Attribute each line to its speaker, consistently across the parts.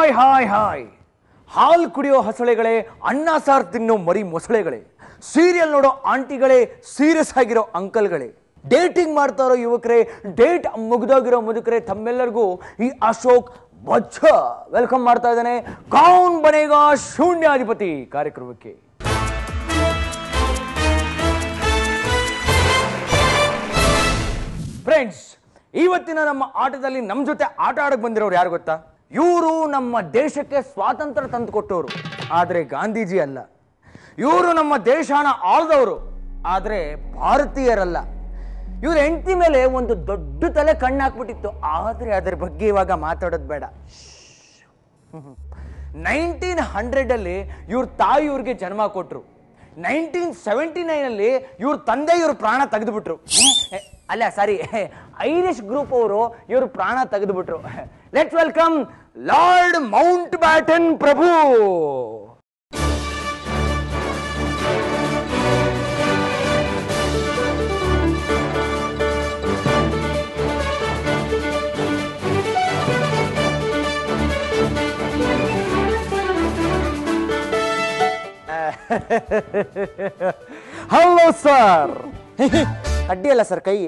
Speaker 1: Hi hi hi ಹಾಲು ಕುಡಿಯೋ ಹಸಳೆಗಳೇ ಅನ್ನ ಸಾರು ತಿನ್ನೋ ಮರಿ ಮೊಸಳೆಗಳೇ ಸೀರಿಯಲ್ ನೋಡೋ ಆಂಟಿಗಳೇ ಸೀರಿಯಸ್ ಆಗಿರೋ ಅಂಕಲ್ಗಳೇ ಡೇಟಿಂಗ್ ಮಾಡ್ತಾ ಇರೋ ಯುವಕರೇ ಡೇಟ್ ಮುಗ್ದೋಗಿರೋ ಮುದುಕರೇ ತಮ್ಮೆಲ್ಲರಿಗೂ ಈ ಅಶೋಕ್ ಬಚ್ಚ ವೆಲ್ಕಮ್ ಮಾಡ್ತಾ ಇದ್ದಾನೆ ಕೌನ್ ಬನೇಗ ಶೂನ್ಯಾಧಿಪತಿ ಕಾರ್ಯಕ್ರಮಕ್ಕೆ ಫ್ರೆಂಡ್ಸ್ ಇವತ್ತಿನ ನಮ್ಮ ಆಟದಲ್ಲಿ ನಮ್ಮ ಜೊತೆ ಆಟ ಆಡಕ್ ಬಂದಿರೋರು ಯಾರು ಗೊತ್ತಾ ಇವರು ನಮ್ಮ ದೇಶಕ್ಕೆ ಸ್ವಾತಂತ್ರ್ಯ ತಂದುಕೊಟ್ಟವರು ಆದರೆ ಗಾಂಧೀಜಿ ಅಲ್ಲ ಇವರು ನಮ್ಮ ದೇಶನ ಆಳ್ದವರು ಆದರೆ ಭಾರತೀಯರಲ್ಲ ಇವ್ರ ಹೆಂಡತಿ ಮೇಲೆ ಒಂದು ದೊಡ್ಡ ತಲೆ ಕಣ್ಣಾಕ್ಬಿಟ್ಟಿತ್ತು ಆದರೆ ಅದರ ಬಗ್ಗೆ ಇವಾಗ ಮಾತಾಡೋದು ಬೇಡ ನೈನ್ಟೀನ್ ಹಂಡ್ರೆಡಲ್ಲಿ ಇವ್ರ ತಾಯಿ ಇವ್ರಿಗೆ ಜನ್ಮ ಕೊಟ್ರು ನೈನ್ಟೀನ್ ಸೆವೆಂಟಿ ನೈನಲ್ಲಿ ಇವ್ರ ತಂದೆ ಇವ್ರ ಪ್ರಾಣ ತೆಗೆದುಬಿಟ್ರು ಅಲ್ಲ ಸಾರಿ ಐರಿಷ್ ಗ್ರೂಪ್ ಅವರು ಇವ್ರ ಪ್ರಾಣ ತೆಗೆದುಬಿಟ್ರು let's welcome Lord Mountbatten ಪ್ರಭು ಹಲೋ ಸರ್ ಅಡ್ಡಿ ಅಲ್ಲ ಸರ್ ಕೈ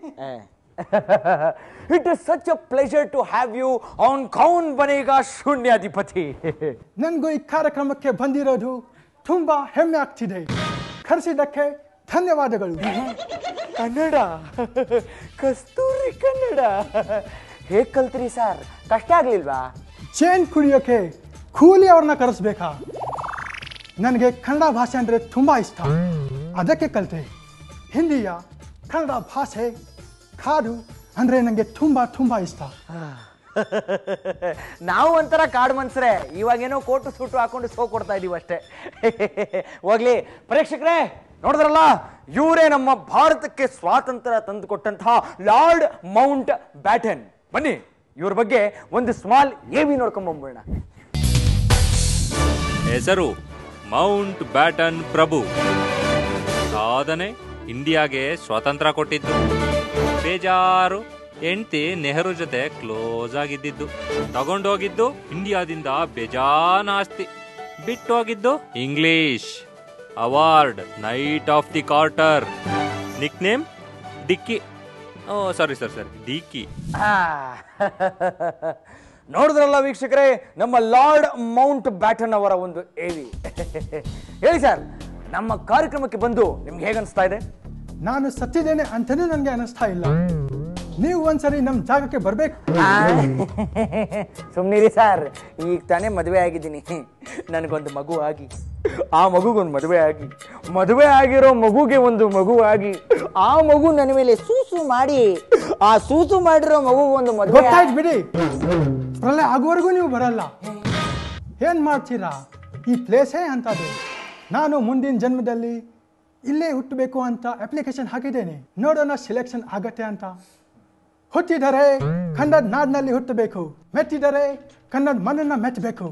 Speaker 1: it is such a pleasure to have you on ಕೌನ್ ಬನೇಗ ಶೂನ್ಯಾಧಿಪತಿ
Speaker 2: ನನಗೂ ಈ ಕಾರ್ಯಕ್ರಮಕ್ಕೆ ಬಂದಿರೋದು ತುಂಬಾ ಹೆಮ್ಮೆ ಆಗ್ತಿದೆ ಕರೆಸಿದ್ದಕ್ಕೆ ಧನ್ಯವಾದಗಳು
Speaker 1: ಕನ್ನಡ ಕಸ್ತೂರಿ ಕನ್ನಡ ಹೇಗ್ ಕಲ್ತ್ರಿ ಸರ್ ಕಷ್ಟ ಆಗ್ಲಿಲ್ವಾ
Speaker 2: ಚೇನ್ ಕುಡಿಯೋಕೆ ಕೂಲಿ ಅವ್ರನ್ನ ಕರೆಸ್ಬೇಕಾ ನನಗೆ ಕನ್ನಡ ಭಾಷೆ ಅಂದರೆ ತುಂಬಾ ಇಷ್ಟ ಅದಕ್ಕೆ ಕಲಿತೆ ಹಿಂದಿಯ ಕನ್ನಡ ಭಾಷೆ ಕಾಡು ಅಂದರೆ ನನಗೆ ತುಂಬಾ ತುಂಬಾ ಇಷ್ಟ
Speaker 1: ನಾವು ಒಂಥರ ಕಾಡು ಮನ್ಸ್ರೆ ಇವಾಗೇನೋ ಕೋಟು ಸೂಟು ಹಾಕೊಂಡು ಸೋ ಕೊಡ್ತಾ ಇದೀವಿ ಅಷ್ಟೇ ಹೋಗ್ಲಿ ಪ್ರೇಕ್ಷಕರೇ ನೋಡಿದ್ರಲ್ಲ ಇವರೇ ನಮ್ಮ ಭಾರತಕ್ಕೆ ಸ್ವಾತಂತ್ರ್ಯ ತಂದುಕೊಟ್ಟಂತಹ ಲಾರ್ಡ್ ಮೌಂಟ್ ಬ್ಯಾಟನ್ ಬನ್ನಿ ಇವ್ರ ಬಗ್ಗೆ ಒಂದು ಸ್ಮಾಲ್ ಎವಿ ನೋಡ್ಕೊಂಬಂದ್ಬಿಡೋಣ
Speaker 3: ಹೆಸರು ಮೌಂಟ್ ಬ್ಯಾಟನ್ ಪ್ರಭು ಸಾಧನೆ ಇಂಡಿಯಾಗೆ ಸ್ವಾತಂತ್ರ್ಯ ಕೊಟ್ಟಿದ್ದು ಬೇಜಾರು ಹೆಂಡತಿ ನೆಹರು ಜೊತೆ ಕ್ಲೋಸ್ ಆಗಿದ್ದಿದ್ದು ತಗೊಂಡೋಗಿದ್ದು ಇಂಡಿಯಾದಿಂದ ಬೇಜಾನ್ ಆಸ್ತಿ ಬಿಟ್ಟೋಗಿದ್ದು English award knight of the Garter nick name Dickie oh sorry sir sir ಡಿಕ್ಕಿ
Speaker 1: ಆ, ನೋಡಿದ್ರಲ್ಲ ವೀಕ್ಷಕರೇ ನಮ್ಮ ಲಾರ್ಡ್ ಮೌಂಟ್ ಬ್ಯಾಟನ್ ಅವರ ಒಂದು ಏವಿ ಹೇಳಿ ಸರ್ ನಮ್ಮ ಕಾರ್ಯಕ್ರಮಕ್ಕೆ ಬಂದು ನಿಮ್ಗೆ ಹೇಗನ್ಸ್ತಾ ಇದೆ
Speaker 2: ನಾನು ಸತ್ತಿದ್ದೇನೆ ಅಂತಲೂ ನನಗೆ ಅನಿಸ್ತಾ ಇಲ್ಲ ನೀವು ಒಂದ್ಸರಿ ನಮ್ಮ ಜಾಗಕ್ಕೆ ಬರ್ಬೇಕು
Speaker 1: ಸುಮ್ಮನಿರಿ ಸರ್ ಈಗ ತಾನೇ ಮದುವೆ ಆಗಿದ್ದೀನಿ ನನಗೊಂದು ಮಗು ಆಗಿ ಆ ಮಗುಗೊಂದು ಮದುವೆ ಆಗಿ ಮದುವೆ ಆಗಿರೋ ಮಗುಗೆ ಒಂದು ಮಗು ಆಗಿ ಆ ಮಗು ನನ್ನ ಮೇಲೆ ಸೂಸು ಮಾಡಿ ಆ ಸೂಸು ಮಾಡಿರೋ ಮಗು ಒಂದು ಮದುವೆ
Speaker 2: ಗೊತ್ತಾಯ್ತು ಬಿಡಿ ಪ್ರಳಯ ಆಗುವವರೆಗೂ ನೀವು ಬರಲ್ಲ ಏನ್ ಮಾಡ್ತೀರಾ ಈ ಪ್ಲೇಸೇ ಅಂತದು ನಾನು ಮುಂದಿನ ಜನ್ಮದಲ್ಲಿ ಇಲ್ಲೇ ಹುಟ್ಟಬೇಕು ಅಂತ ಅಪ್ಲಿಕೇಶನ್ ಹಾಕಿದ್ದೇನೆ ನೋಡೋಣ ಸೆಲೆಕ್ಷನ್ ಆಗತ್ತೆ ಅಂತ ಹುಟ್ಟಿದರೆ ಕನ್ನಡ ನಾಡಿನಲ್ಲಿ ಹುಟ್ಟಬೇಕು ಮೆಟ್ಟಿದರೆ ಕನ್ನಡ ಮನನ್ನ ಮೆಚ್ಚಬೇಕು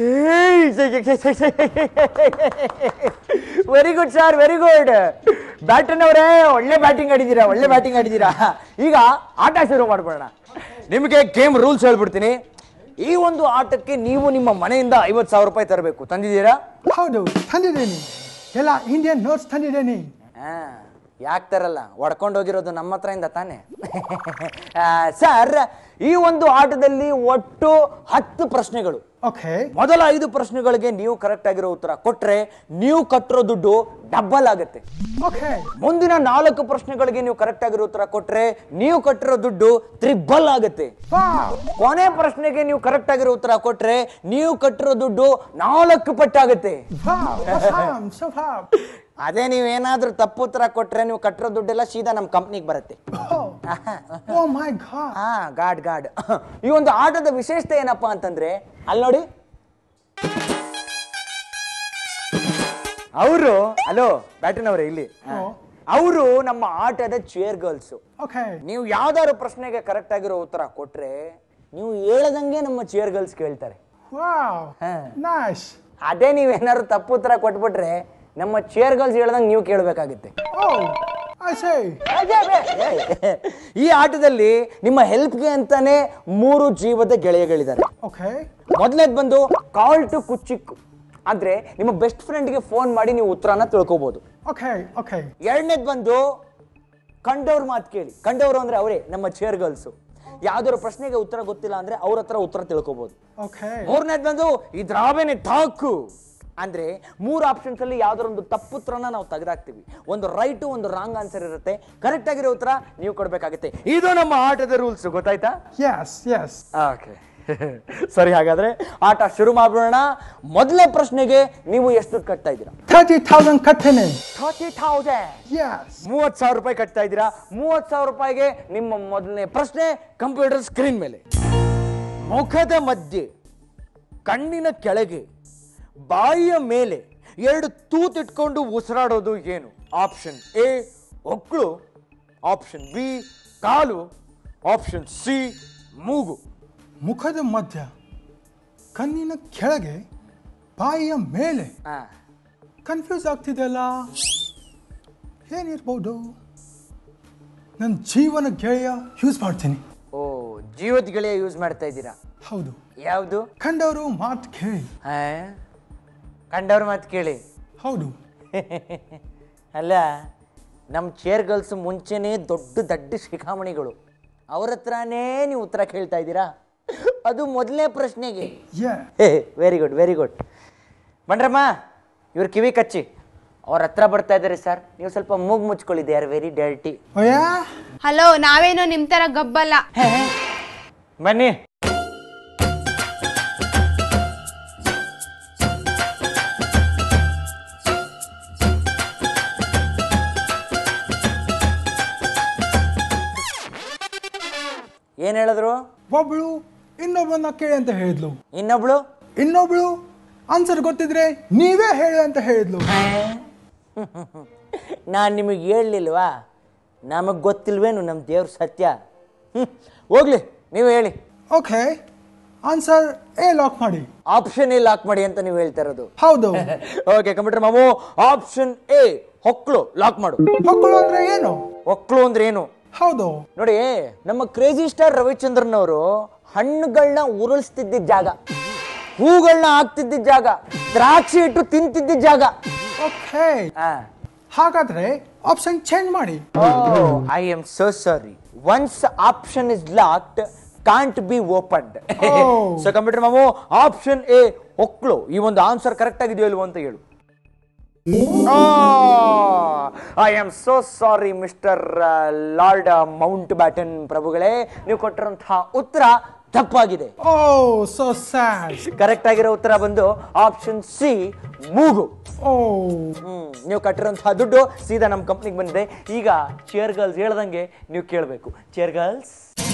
Speaker 1: very good sir very good Batten ಅವರೇ ಒಳ್ಳೆ ಬ್ಯಾಟಿಂಗ್ ಆಡಿದ್ದೀರಾ ಒಳ್ಳೆ ಬ್ಯಾಟಿಂಗ್ ಆಡಿದ್ದೀರಾ ಈಗ ಆಟ ಶುರು ಮಾಡ್ಬೋಣ ನಿಮಗೆ ಗೇಮ್ ರೂಲ್ಸ್ ಹೇಳ್ಬಿಡ್ತೀನಿ ಈ ಒಂದು ಆಟಕ್ಕೆ ನೀವು ನಿಮ್ಮ ಮನೆಯಿಂದ ಐವತ್ತು ಸಾವಿರ ರೂಪಾಯಿ ತರಬೇಕು ತಂದಿದ್ದೀರಾ
Speaker 2: ಹೌದು ತಂದಿದ್ದೀನಿ ಎಲ್ಲ ಇಂಡಿಯನ್ ನೋಟ್ಸ್ ತಂದಿದ್ದೀನಿ
Speaker 1: ಯಾಕೆ ತರಲ್ಲ ಹೊಡ್ಕೊಂಡು ಹೋಗಿರೋದು ನಮ್ಮ ಹತ್ರದಿಂದ ತಾನೆ ಸರ್ ಈ ಒಂದು ಆಟದಲ್ಲಿ ಒಟ್ಟು ಹತ್ತು ಪ್ರಶ್ನೆಗಳು
Speaker 2: ಓಕೆ
Speaker 1: ಮೊದಲ ಐದು ಪ್ರಶ್ನೆಗಳಿಗೆ ನೀವು ಕರೆಕ್ಟ್ ಆಗಿರೋ ಉತ್ತರ ಕೊಟ್ರೆ ನೀವು ಕಟ್ಟಿರೋ ದುಡ್ಡು ಡಬಲ್ ಆಗುತ್ತೆ
Speaker 2: ಓಕೆ
Speaker 1: ಮುಂದಿನ ನಾಲ್ಕು ಪ್ರಶ್ನೆಗಳಿಗೆ ನೀವು ಕರೆಕ್ಟ್ ಆಗಿರೋ ಉತ್ತರ ಕೊಟ್ರೆ ನೀವು ಕಟ್ಟಿರೋ ದುಡ್ಡು ತ್ರಿಬಲ್ ಆಗುತ್ತೆ ಕೊನೆ ಪ್ರಶ್ನೆಗೆ ನೀವು ಕರೆಕ್ಟ್ ಆಗಿರೋ ಉತ್ತರ ಕೊಟ್ರೆ ನೀವು ಕಟ್ಟಿರೋ ದುಡ್ಡು ನಾಲ್ಕು ಪಟ್ಟಾಗುತ್ತೆ ಅದೇ ನೀವೇನಾದ್ರೂ ತಪ್ಪು ಉತ್ತರ ಕೊಟ್ರೆ ನೀವು ಕಟ್ಟಿರೋ ದುಡ್ಡೆಲ್ಲ ಸೀದಾ ನಮ್ಮ ಕಂಪ್ನಿಗೆ ಬರುತ್ತೆ
Speaker 2: ಓ ಮೈ ಗಾಡ್
Speaker 1: ಹಾ ಗಾಡ್ ಗಾಡ್ ಈ ಒಂದು ಆಟದ ವಿಶೇಷತೆ ಏನಪ್ಪಾ ಅಂತಂದ್ರೆ ಅಲ್ಲಿ ನೋಡಿ ಅವರು ಹಲೋ ಬ್ಯಾಟನ್ ಅವರೇ ಇಲ್ಲಿ ಅವರು ನಮ್ಮ ಆಟದ ಚೇರ್ ಗರ್ಲ್ಸ್
Speaker 2: ಓಕೆ
Speaker 1: ನೀವು ಯಾವ್ದಾದ್ರು ಪ್ರಶ್ನೆಗೆ ಕರೆಕ್ಟ್ ಆಗಿರೋ ಉತ್ತರ ಕೊಟ್ರೆ ನೀವು ಹೇಳದಂಗೆ ನಮ್ಮ ಚೇರ್ ಗರ್ಲ್ಸ್ ಕೇಳ್ತಾರೆ
Speaker 2: ವಾವ್
Speaker 1: ಹಾ.
Speaker 2: ನೈಸ್
Speaker 1: ಅದೇ ನೀವೇನಾದ್ರು ತಪ್ಪು ಉತ್ತರ ಕೊಟ್ಬಿಟ್ರೆ ನಮ್ಮ ಚೇರ್ ಗರ್ಲ್ಸ್ ಹೇಳ್ದಂಗೆ ನೀವು ಕೇಳಬೇಕಾಗುತ್ತೆ
Speaker 2: ಓ I say.
Speaker 1: ಈ ಆಟದಲ್ಲಿ ನಿಮ್ಮ ಹೆಲ್ಪ್ಗೆ ಅಂತಾನೆ ಮೂರು ಜೀವದ ಗೆಳೆಯಗಳಿದ್ದಾರೆ
Speaker 2: Okay.
Speaker 1: ಮೊದಲನೇದು ಬಂದು ಕಾಲ್ ಟು ಕುಚಿಕ್ಕು ಅಂದ್ರೆ ನಿಮ್ಮ ಬೆಸ್ಟ್ ಫ್ರೆಂಡ್ಗೆ ಫೋನ್ ಮಾಡಿ ನೀವು ಉತ್ತರನ ತಿಳ್ಕೊಬಹುದು
Speaker 2: Okay. Okay.
Speaker 1: ಎರಡನೇದು ಬಂದು ಕಂಡವ್ರ ಮಾತು ಕೇಳಿ ಕಂಡವರು ಅಂದ್ರೆ ಅವರೇ ನಮ್ಮ ಚೇರ್ ಗರ್ಲ್ಸು ಯಾವ್ದಾದ್ರು ಪ್ರಶ್ನೆಗೆ ಉತ್ತರ ಗೊತ್ತಿಲ್ಲ ಅಂದ್ರೆ ಅವ್ರ ಹತ್ರ ಉತ್ತರ ತಿಳ್ಕೊಬಹುದು
Speaker 2: Okay.
Speaker 1: ಮೂರನೇದು ಬಂದು ಇದ್ರಾವೇನೆ ಟಾಕು ಅಂದ್ರೆ ಮೂರು ಆಪ್ಷನ್ಸ್ ಅಲ್ಲಿ ಯಾವ್ದಾರ ಒಂದು ತಪ್ಪು ಉತ್ತರನ ನಾವು ತೆಗೆದಾಕ್ತಿವಿ ಒಂದು ರೈಟ್ ಒಂದು ರಾಂಗ್ ಆನ್ಸರ್ ಇರುತ್ತೆ ಕರೆಕ್ಟ್ ಆಗಿರೋ ಉತ್ತರ ನೀವು ಕೊಡ್ಬೇಕಾಗುತ್ತೆ ಇದು ನಮ್ಮ ಆಟದ ರೂಲ್ಸ್ ಗೊತ್ತಾಯ್ತಾ
Speaker 2: Yes. Yes.
Speaker 1: ಓಕೆ ಸರಿ ಹಾಗಾದ್ರೆ ಆಟ ಶುರು ಮಾಡೋಣ ಮೊದಲನೇ ಪ್ರಶ್ನೆಗೆ ನೀವು ಎಷ್ಟು ದುಡ್ಡು ಕಟ್ತಾ ಇದ್ದೀರಾ
Speaker 2: Thirty thousand ಕಟ್ಟೆನೆ.
Speaker 1: Thirty thousand
Speaker 2: Yes.
Speaker 1: ಮೂವತ್ತು ಸಾವಿರ ರೂಪಾಯಿ ಕಟ್ತಾ ಇದ್ದೀರಾ ಮೂವತ್ತು ಸಾವಿರ ರೂಪಾಯಿಗೆ ನಿಮ್ಮ ಮೊದಲನೇ ಪ್ರಶ್ನೆ ಕಂಪ್ಯೂಟರ್ ಸ್ಕ್ರೀನ್ ಮೇಲೆ ಮುಖದ ಮಧ್ಯೆ ಕಣ್ಣಿನ ಕೆಳಗೆ ಬಾಯಿಯ ಮೇಲೆ ಎರಡು ತೂತಿಟ್ಕೊಂಡು ಉಸಿರಾಡೋದು ಏನು ಆಪ್ಷನ್ ಎ ಒಕ್ಳು ಆಪ್ಷನ್ ಬಿ ಕಾಲು ಆಪ್ಷನ್ ಸಿ ಮೂಗು
Speaker 2: ಮುಖದ ಮಧ್ಯ ಕಣ್ಣಿನ ಕೆಳಗೆ ಬಾಯಿಯ ಮೇಲೆ
Speaker 1: ಆ,
Speaker 2: ಕನ್ಫ್ಯೂಸ್ ಆಗ್ತಿದೆಯಲ್ಲ ಏನಿರ್ಬೋದು ನನ್ನ ಜೀವನ ಗೆಳೆಯ ಯೂಸ್ ಮಾಡ್ತೀನಿ
Speaker 1: ಓ ಜೀವದ ಗೆಳೆಯ ಯೂಸ್ ಮಾಡ್ತಾ ಇದ್ದೀರಾ
Speaker 2: ಹೌದು
Speaker 1: ಯಾವುದು
Speaker 2: ಕಂಡವರು ಮಾತು ಕೇಳಿ
Speaker 1: ಕಂಡವ್ರ ಮಾತು ಕೇಳಿ
Speaker 2: ಹೌದು
Speaker 1: ಅಲ್ಲ ನಮ್ಮ ಚೇರ್ ಗರ್ಲ್ಸ್ ಮುಂಚೆನೇ ದೊಡ್ಡ ದಡ್ಡ ಶಿಖಾಮಣಿಗಳು ಅವ್ರ ಹತ್ರನೇ ನೀವು ಉತ್ತರ ಕೇಳ್ತಾ ಇದ್ದೀರಾ ಅದು ಮೊದಲನೇ ಪ್ರಶ್ನೆಗೆ
Speaker 2: yeah
Speaker 1: very good very good ಬಂಡ್ರಮ್ಮ ಇವ್ರ ಕಿವಿ ಕಚ್ಚಿ ಅವ್ರ ಹತ್ರ ಬರ್ತಾ ಇದ್ದಾರೆ ಸರ್ ನೀವು ಸ್ವಲ್ಪ ಮೂಗು ಮುಚ್ಕೊಳ್ಳಿ ದೇ ಆರ್ ವೆರಿ ಡರ್ಟಿ
Speaker 2: ಓಯಾ
Speaker 4: ಹಲೋ ನಾವೇನೋ ನಿಮ್ ತರ ಗಬ್ಬಲ್ಲ
Speaker 1: ಬನ್ನಿ ಏನ್ ಹೇಳಿದ್ರು
Speaker 2: ಒಬ್ಳು ಇನ್ನೊಬ್ಬನ ಕೇಳಿ ಅಂತ ಹೇಳಿದ್ಲು
Speaker 1: ಇನ್ನೊಬ್ಳು
Speaker 2: ಇನ್ನೊಬ್ಳು ಆನ್ಸರ್ ಗೊತ್ತಿದ್ರೆ ನೀವೇ ಹೇಳಿ ಅಂತ ಹೇಳಿದ್ಲು
Speaker 1: ನಾನು ನಿಮಗೆ ಹೇಳಲಿಲ್ವಾ ನಮಗೆ ಗೊತ್ತಿಲ್ವೇನು ನಮ್ಮ ದೇವ್ರ ಸತ್ಯ ಹ್ಮ್. ಹೋಗ್ಲಿ ನೀವು ಹೇಳಿ
Speaker 2: ಓಕೆ ಆನ್ಸರ್ ಎ ಲಾಕ್ ಮಾಡಿ
Speaker 1: ಆಪ್ಷನ್ ಎ ಲಾಕ್ ಮಾಡಿ ಅಂತ ನೀವು ಹೇಳ್ತಾ ಇರೋದು
Speaker 2: ಹೌದು
Speaker 1: ಓಕೆ ಕಂಪ್ಯೂಟರ್ ಮಾಮು ಆಪ್ಷನ್ ಎ ಹೊಕ್ಳು ಲಾಕ್ ಮಾಡು
Speaker 2: ಮಕ್ಕಳು ಅಂದ್ರೆ ಏನು
Speaker 1: ಹೊಕ್ಳು ಅಂದ್ರೆ ಏನು
Speaker 2: ಹೌದು
Speaker 1: ನೋಡಿ ನಮ್ಮ ಕ್ರೇಜಿ ಸ್ಟಾರ್ ರವಿಚಂದ್ರನ್ ಅವರು ಹಣ್ಣುಗಳನ್ನ ಉರುಳಿಸ್ತಿದ್ದ ಜಾಗ ಹೂಗಳನ್ನ ಹಾಕ್ತಿದ್ದ ಜಾಗ ದ್ರಾಕ್ಷಿ ಇಟ್ಟು ತಿಂತಿದ್ದ ಜಾಗ
Speaker 2: ಓಕೆ ಹಾಗಾದ್ರೆ ಆಪ್ಷನ್ ಚೇಂಜ್ ಮಾಡಿ
Speaker 1: I am so sorry once option is locked can't be opened
Speaker 2: Oh.
Speaker 1: So computer ಮಾಮು ಆಪ್ಷನ್ ಎ ಹೊಕ್ಳು ಈ ಒಂದು ಆನ್ಸರ್ ಕರೆಕ್ಟ್ ಆಗಿದೆಯೋ ಇಲ್ವೋ ಅಂತ ಹೇಳು I am so sorry mister Lord Mountbatten ಪ್ರಭುಗಳೇ ನೀವು ಕೊಟ್ಟಿರುವಂತಹ ಉತ್ತರ ತಪ್ಪಾಗಿದೆ
Speaker 2: ಓ ಸೋ ಸ್ಯಾಡ್
Speaker 1: ಕರೆಕ್ಟ್ ಆಗಿರೋ ಉತ್ತರ ಬಂದು ಆಪ್ಷನ್ ಸಿ ಮೂಗು
Speaker 2: ಓ
Speaker 1: ಹ್ಮ್ ನೀವು ಕಟ್ಟಿರೋಂತಹ ದುಡ್ಡು ಸೀದಾ ನಮ್ಮ ಕಂಪ್ನಿಗೆ ಬಂದಿದೆ ಈಗ ಚೇರ್ ಗರ್ಲ್ಸ್ ಹೇಳ್ದಂಗೆ ನೀವು ಕೇಳಬೇಕು ಚೇರ್ ಗರ್ಲ್ಸ್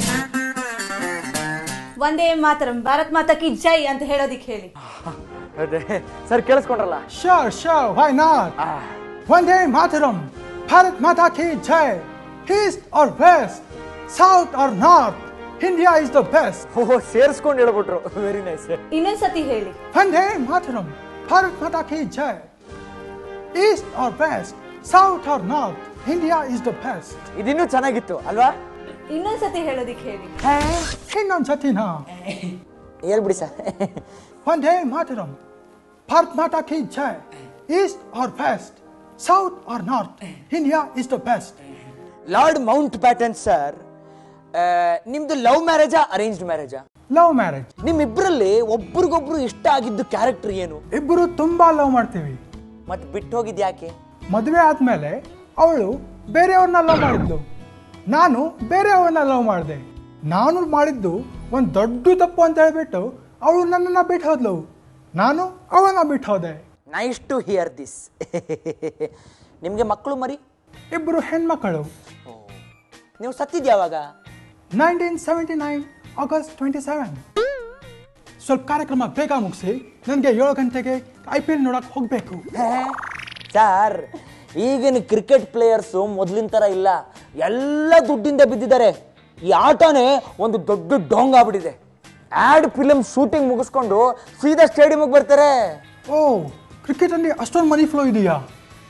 Speaker 4: ಒಂದೇ ಮಾತರಂ ಭಾರತ್ ಮಾತಾ ಕಿ ಜೈ ಅಂತ ಹೇಳೋದಿಕ್ ಹೇಳಿ
Speaker 1: ಅದೇ ಸರ್ ಕೇಳಿಸ್ಕೊಂಡ್ರಲ್ಲ
Speaker 2: Sure, sure, why not? Vande Mataram, Bharat Mata ki jai. East or west, south or north, India is the best.
Speaker 1: Oh ಸೇರಿಸ್ಕೊಂಡು ಹೇಳ್ಬಿಟ್ರು ವೆರಿ ನೈಸ್
Speaker 4: ಇನ್ನೊಂದ್ಸತಿ ಹೇಳಿ
Speaker 2: Vande Mataram, Bharat Mata ki jai. East or west, south or north, India is the best.
Speaker 1: ಇದಿನ್ನೂ ಚೆನ್ನಾಗಿತ್ತು ಅಲ್ವಾ
Speaker 4: ಇನ್ನೊಂದ್ಸತಿ ಹೇಳೋದಿಕ್ ಹೇಳಿ
Speaker 2: ಇನ್ನೊಂದ್ ಸತಿನ
Speaker 1: ಹೇಳ್ಬಿಡಿ sir
Speaker 2: Vande Mataram, Bharat Mata ki jai. East or west, south or north, India is the best.
Speaker 1: Lord Mountbatten sir ನಿಮ್ದು love ಮ್ಯಾರೇಜಾ arranged ಮ್ಯಾರೇಜಾ
Speaker 2: Love marriage.
Speaker 1: ನಿಮ್ಮಿಬ್ಬರಲ್ಲಿ ಒಬ್ರಿಗೊಬ್ರು ಇಷ್ಟ ಆಗಿದ್ದು ಕ್ಯಾರೆಕ್ಟರ್ ಏನು
Speaker 2: ಇಬ್ಬರು ತುಂಬಾ ಲವ್ ಮಾಡ್ತೀವಿ
Speaker 1: ಮತ್ತೆ ಬಿಟ್ಟು ಹೋಗಿದ್ ಯಾಕೆ
Speaker 2: ಮದುವೆ ಆದ್ಮೇಲೆ ಅವಳು ಬೇರೆಯವ್ರನ್ನ ಲವ್ ಮಾಡಿದ್ಲು ನಾನು ಬೇರೆಯವ್ರನ್ನ ಲವ್ ಮಾಡಿದೆ ನಾನು ಮಾಡಿದ್ದು ಒಂದು ದೊಡ್ಡ ತಪ್ಪು ಅಂತ ಹೇಳ್ಬಿಟ್ಟು ಅವಳು ನನ್ನನ್ನು ಬಿಟ್ಟು ಹೋದ್ಲು ನಾನು ಅವಳನ್ನ ಬಿಟ್ಟು ಹೋದೆ
Speaker 1: ನೈಸ್ ಟು ಹಿಯರ್ ದಿಸ್ ನಿಮಗೆ ಮಕ್ಕಳು ಮರಿ
Speaker 2: ಇಬ್ಬರು ಹೆಣ್ಮಕ್ಕಳು
Speaker 1: ನೀವು ಸತ್ತಿದ್ ಯಾವಾಗ
Speaker 2: nineteen seventy nine August twenty seven ಸ್ವಲ್ಪ ಕಾರ್ಯಕ್ರಮ ಬೇಗ ಮುಗಿಸಿ ನನಗೆ ಏಳು ಗಂಟೆಗೆ ಐ ಪಿ ಎಲ್ ನೋಡಕ್ಕೆ ಹೋಗಬೇಕು
Speaker 1: ಸರ್ ಈಗಿನ ಕ್ರಿಕೆಟ್ ಪ್ಲೇಯರ್ಸು ಮೊದಲಿನ ಥರ ಇಲ್ಲ ಎಲ್ಲ ದುಡ್ಡಿಂದ ಬಿದ್ದಿದ್ದಾರೆ ಈ ಆಟನೇ ಒಂದು ದೊಡ್ಡ ಡೋಂಗ್ ಆಗ್ಬಿಟ್ಟಿದೆ ಆ್ಯಡ್ ಫಿಲಮ್ ಶೂಟಿಂಗ್ ಮುಗಿಸ್ಕೊಂಡು ಸೀದಾ ಸ್ಟೇಡಿಯಂಗೆ ಬರ್ತಾರೆ
Speaker 2: ಓ ಕ್ರಿಕೆಟಲ್ಲಿ ಅಷ್ಟೊಂದು ಮನಿ ಫ್ಲೋ ಇದೆಯಾ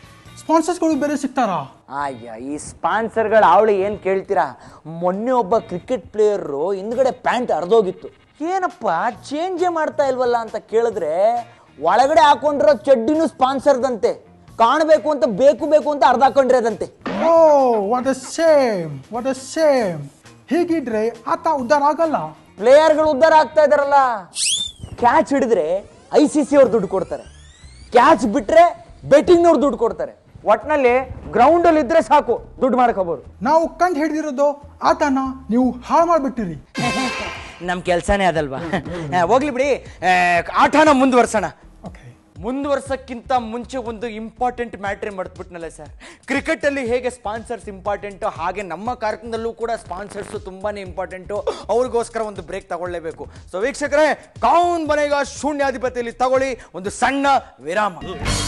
Speaker 2: ಸ್ಪಾನ್ಸರ್ಸ್ಗಳು ಬೇರೆ ಸಿಗ್ತಾರಾ
Speaker 1: ಅಯ್ಯ ಈ ಸ್ಪಾನ್ಸರ್ಗಳ ಅವಳು ಏನು ಕೇಳ್ತೀರಾ ಮೊನ್ನೆ ಒಬ್ಬ ಕ್ರಿಕೆಟ್ ಪ್ಲೇಯರು ಹಿಂದ್ಗಡೆ ಪ್ಯಾಂಟ್ ಹರಿದೋಗಿತ್ತು ಏನಪ್ಪ ಚೇಂಜೇ ಮಾಡ್ತಾ ಇಲ್ವಲ್ಲ ಅಂತ ಕೇಳಿದ್ರೆ ಒಳಗಡೆ ಹಾಕೊಂಡಿರೋ ಚಡ್ಡಿನೂ ಸ್ಪಾನ್ಸರ್ದಂತೆ ಕಾಣಬೇಕು ಅಂತ ಬೇಕು ಬೇಕು ಅಂತ ಅರ್ಧ ಹಾಕೊಂಡಿರೋದಂತೆ
Speaker 2: oh what a shame what a shame ಹೀಗಿದ್ರೆ ಆತ ಉದ್ಧಾರ ಆಗಲ್ಲ
Speaker 1: ಪ್ಲೇಯರ್ಗಳು ಉದ್ಧಾರ ಆಗ್ತಾ ಇದಾರಲ್ಲ ಕ್ಯಾಚ್ ಹಿಡಿದ್ರೆ ಐ ಸಿ ಸಿ ಅವ್ರು ದುಡ್ಡು ಕೊಡ್ತಾರೆ ಕ್ಯಾಚ್ ಬಿಟ್ರೆ ಬೆಟ್ಟಿಂಗ್ನವ್ರು ದುಡ್ಡು ಕೊಡ್ತಾರೆ ಒಟ್ನಲ್ಲಿ ಗ್ರೌಂಡಲ್ಲಿ ಇದ್ರೆ ಸಾಕು ದುಡ್ಡು ಮಾಡ್ಕೋಬಹುದು
Speaker 2: ನಾವು ಕಂಡು ಹಿಡಿದಿರೋದು ಆತನ ನೀವು ಹಾಳು ಮಾಡಿಬಿಟ್ಟಿರಿ
Speaker 1: ನಮ್ಮ ಕೆಲಸನೇ ಅದಲ್ವಾ ಆ, ಹೋಗ್ಲಿ ಬಿಡಿ ಆ, ಆಟನ ಮುಂದುವರ್ಸೋಣ
Speaker 2: ಓಕೆ
Speaker 1: ಮುಂದುವರ್ಸಕ್ಕಿಂತ ಮುಂಚೆ ಒಂದು ಇಂಪಾರ್ಟೆಂಟ್ ಮ್ಯಾಟ್ರಿ ಮರ್ತ್ಬಿಟ್ನಲ್ಲ ಸರ್ ಕ್ರಿಕೆಟ್ ಅಲ್ಲಿ ಹೇಗೆ ಸ್ಪಾನ್ಸರ್ಸ್ ಇಂಪಾರ್ಟೆಂಟು ಹಾಗೆ ನಮ್ಮ ಕಾರ್ಯಕ್ರಮದಲ್ಲೂ ಕೂಡ ಸ್ಪಾನ್ಸರ್ಸ್ ತುಂಬಾನೇ ಇಂಪಾರ್ಟೆಂಟು ಅವ್ರಿಗೋಸ್ಕರ ಒಂದು ಬ್ರೇಕ್ ತಗೊಳ್ಳೇಬೇಕು ಸೊ ವೀಕ್ಷಕರೇ ಕೌನ್ ಬನೇಗ ಶೂನ್ಯಾಧಿಪತಿಯಲ್ಲಿ ತಗೊಳ್ಳಿ ಒಂದು ಸಣ್ಣ ವಿರಾಮ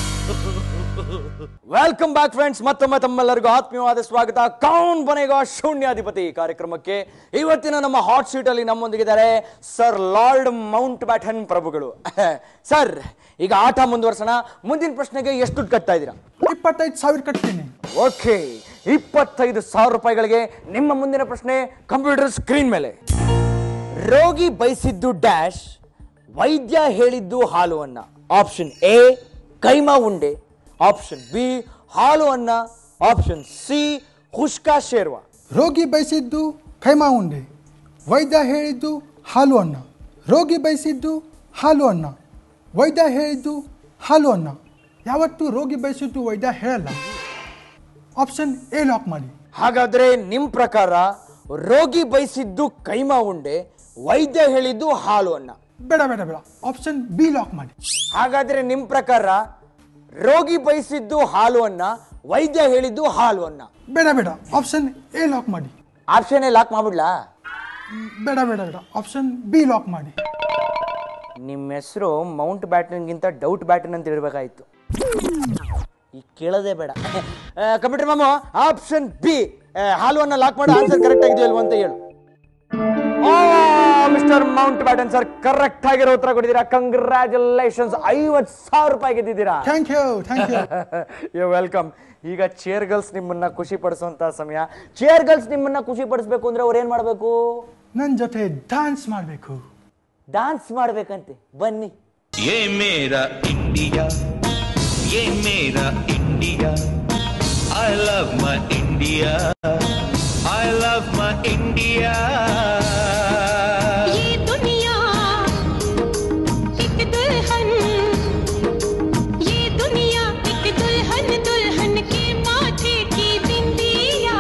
Speaker 1: ವೆಲ್ಕಮ್ ಬ್ಯಾಕ್ ಫ್ರೆಂಡ್ಸ್ ಮತ್ತೊಮ್ಮೆ ತಮ್ಮೆಲ್ಲರಿಗೂ ಆತ್ಮೀಯವಾದ ಸ್ವಾಗತ ಕೌನ್ ಬನೇಗ ಶೂನ್ಯಾಧಿಪತಿ ಕಾರ್ಯಕ್ರಮಕ್ಕೆ ಇವತ್ತಿನ ನಮ್ಮ ಹಾಟ್ ಸೀಟ್ ಅಲ್ಲಿ ನಮ್ಮೊಂದಿಗಿದ್ದಾರೆ ಸರ್ ಲಾರ್ಡ್ ಮೌಂಟ್ ಬ್ಯಾಟನ್ ಪ್ರಭುಗಳು ಸರ್ ಈಗ ಆಟ ಮುಂದುವರ್ಸೋಣ ಮುಂದಿನ ಪ್ರಶ್ನೆಗೆ ಎಷ್ಟು ದುಡ್ಡು ಕಟ್ತಾ ಇದ್ದೀರಾ
Speaker 2: ಇಪ್ಪತ್ತೈದು ಸಾವಿರ ಕಟ್ತೀನಿ
Speaker 1: ಓಕೆ ಇಪ್ಪತ್ತೈದು ಸಾವಿರ ರೂಪಾಯಿಗಳಿಗೆ ನಿಮ್ಮ ಮುಂದಿನ ಪ್ರಶ್ನೆ ಕಂಪ್ಯೂಟರ್ ಸ್ಕ್ರೀನ್ ಮೇಲೆ ರೋಗಿ ಬಯಸಿದ್ದು ಡ್ಯಾಶ್ ವೈದ್ಯ ಹೇಳಿದ್ದು ಹಾಲು ಅನ್ನ ಆಪ್ಷನ್ ಎ ಕೈಮಾ ಉಂಡೆ ಆಪ್ಷನ್ ಬಿ ಹಾಲು ಅನ್ನ ಆಪ್ಷನ್ ಸಿ ಹುಷ್ಕಾ ಶೇರ್ವಾ
Speaker 2: ರೋಗಿ ಬಯಸಿದ್ದು ಖೈಮಾ ಉಂಡೆ ವೈದ್ಯ ಹೇಳಿದ್ದು ಹಾಲು ಅನ್ನ ರೋಗಿ ಬಯಸಿದ್ದು ಹಾಲು ಅನ್ನ ವೈದ್ಯ ಹೇಳಿದ್ದು ಹಾಲು ಅನ್ನ ಯಾವತ್ತೂ ರೋಗಿ ಬಯಸಿದ್ದು ವೈದ್ಯ ಹೇಳಲ್ಲ ಆಪ್ಷನ್ ಎ ಲಾಕ್ ಮಾಡಿ
Speaker 1: ಹಾಗಾದ್ರೆ ನಿಮ್ ಪ್ರಕಾರ ರೋಗಿ ಬಯಸಿದ್ದು ಕೈಮಾ ಉಂಡೆ ವೈದ್ಯ ಹೇಳಿದ್ದು ಹಾಲು ಅನ್ನ
Speaker 2: ಬೇಡ ಬೇಡ ಬೇಡ ಆಪ್ಷನ್ ಬಿ ಲಾಕ್ ಮಾಡಿ
Speaker 1: ಹಾಗಾದ್ರೆ ನಿಮ್ ಪ್ರಕಾರ ರೋಗಿ ಬಯಸಿದ್ದು ಹಾಲು ಅನ್ನ ವೈದ್ಯ ಹೇಳಿದ್ದು ಹಾಲು ಅನ್ನ
Speaker 2: ಬೇಡ ಬೇಡ ಆಪ್ಷನ್ ಎ ಲಾಕ್ ಮಾಡಿ
Speaker 1: ಆಪ್ಷನ್ ಲಾಕ್ ಮಾಡ್ಬಿಡ್ಲಾ
Speaker 2: ಬೇಡ ಬೇಡ ಬೇಡ ಆಪ್ಷನ್ ಬಿ ಲಾಕ್ ಮಾಡಿ
Speaker 1: ನಿಮ್ಮ ಹೆಸರು ಮೌಂಟ್ ಬ್ಯಾಟನ್ಗಿಂತ ಡೌಟ್ ಬ್ಯಾಟನ್ ಅಂತ ಇರಬೇಕಾಯ್ತು ಈಗ ಕೇಳೋದೇ ಬೇಡ ಕಂಪ್ಯೂಟರ್ ಮಾಮು ಆಪ್ಷನ್ ಬಿ ಹಾಲುವನ್ನ ಲಾಕ್ ಮಾಡಿ ಆನ್ಸರ್ ಕರೆಕ್ಟ್ ಆಗಿದೆಯೋ ಇಲ್ವೋ ಅಂತ ಹೇಳು mister Mountbatten sir correct ಆಗಿರೋ ಉತ್ತರ ಕೊಟ್ಟಿದ್ದೀರಾ ಕಂಗ್ರ್ಯಾಚುಲೇಷನ್ಸ್ ಐವತ್ತು ಸಾವಿರ ರೂಪಾಯಿ ಗೆದ್ದಿದ್ದೀರಾ
Speaker 2: thank you thank you
Speaker 1: you welcome ಈಗ ಚೇರ್ ಗರ್ಲ್ಸ್ ನಿಮ್ಮನ್ನ ಖುಷಿ ಪಡಿಸುವಂತ ಸಮಯ ಚೇರ್ ಗರ್ಲ್ಸ್ ನಿಮ್ಮನ್ನ ಖುಷಿ ಪಡಿಸ್ಬೇಕು ಅಂದ್ರೆ ಅವ್ರು ಏನ್ ಮಾಡ್ಬೇಕು
Speaker 2: ನನ್ನ ಜೊತೆ ಡ್ಯಾನ್ಸ್ ಮಾಡಬೇಕು
Speaker 1: ಡಾನ್ಸ್ ಮಾಡ್ಬೇಕಂತೆ ಬನ್ನಿ
Speaker 5: ये मेरा इंडिया ये मेरा India I love my India I love my India
Speaker 6: ये दुनिया एक दुल्हन ये दुनिया एक दुल्हन दुल्हन के माथे की बिंदिया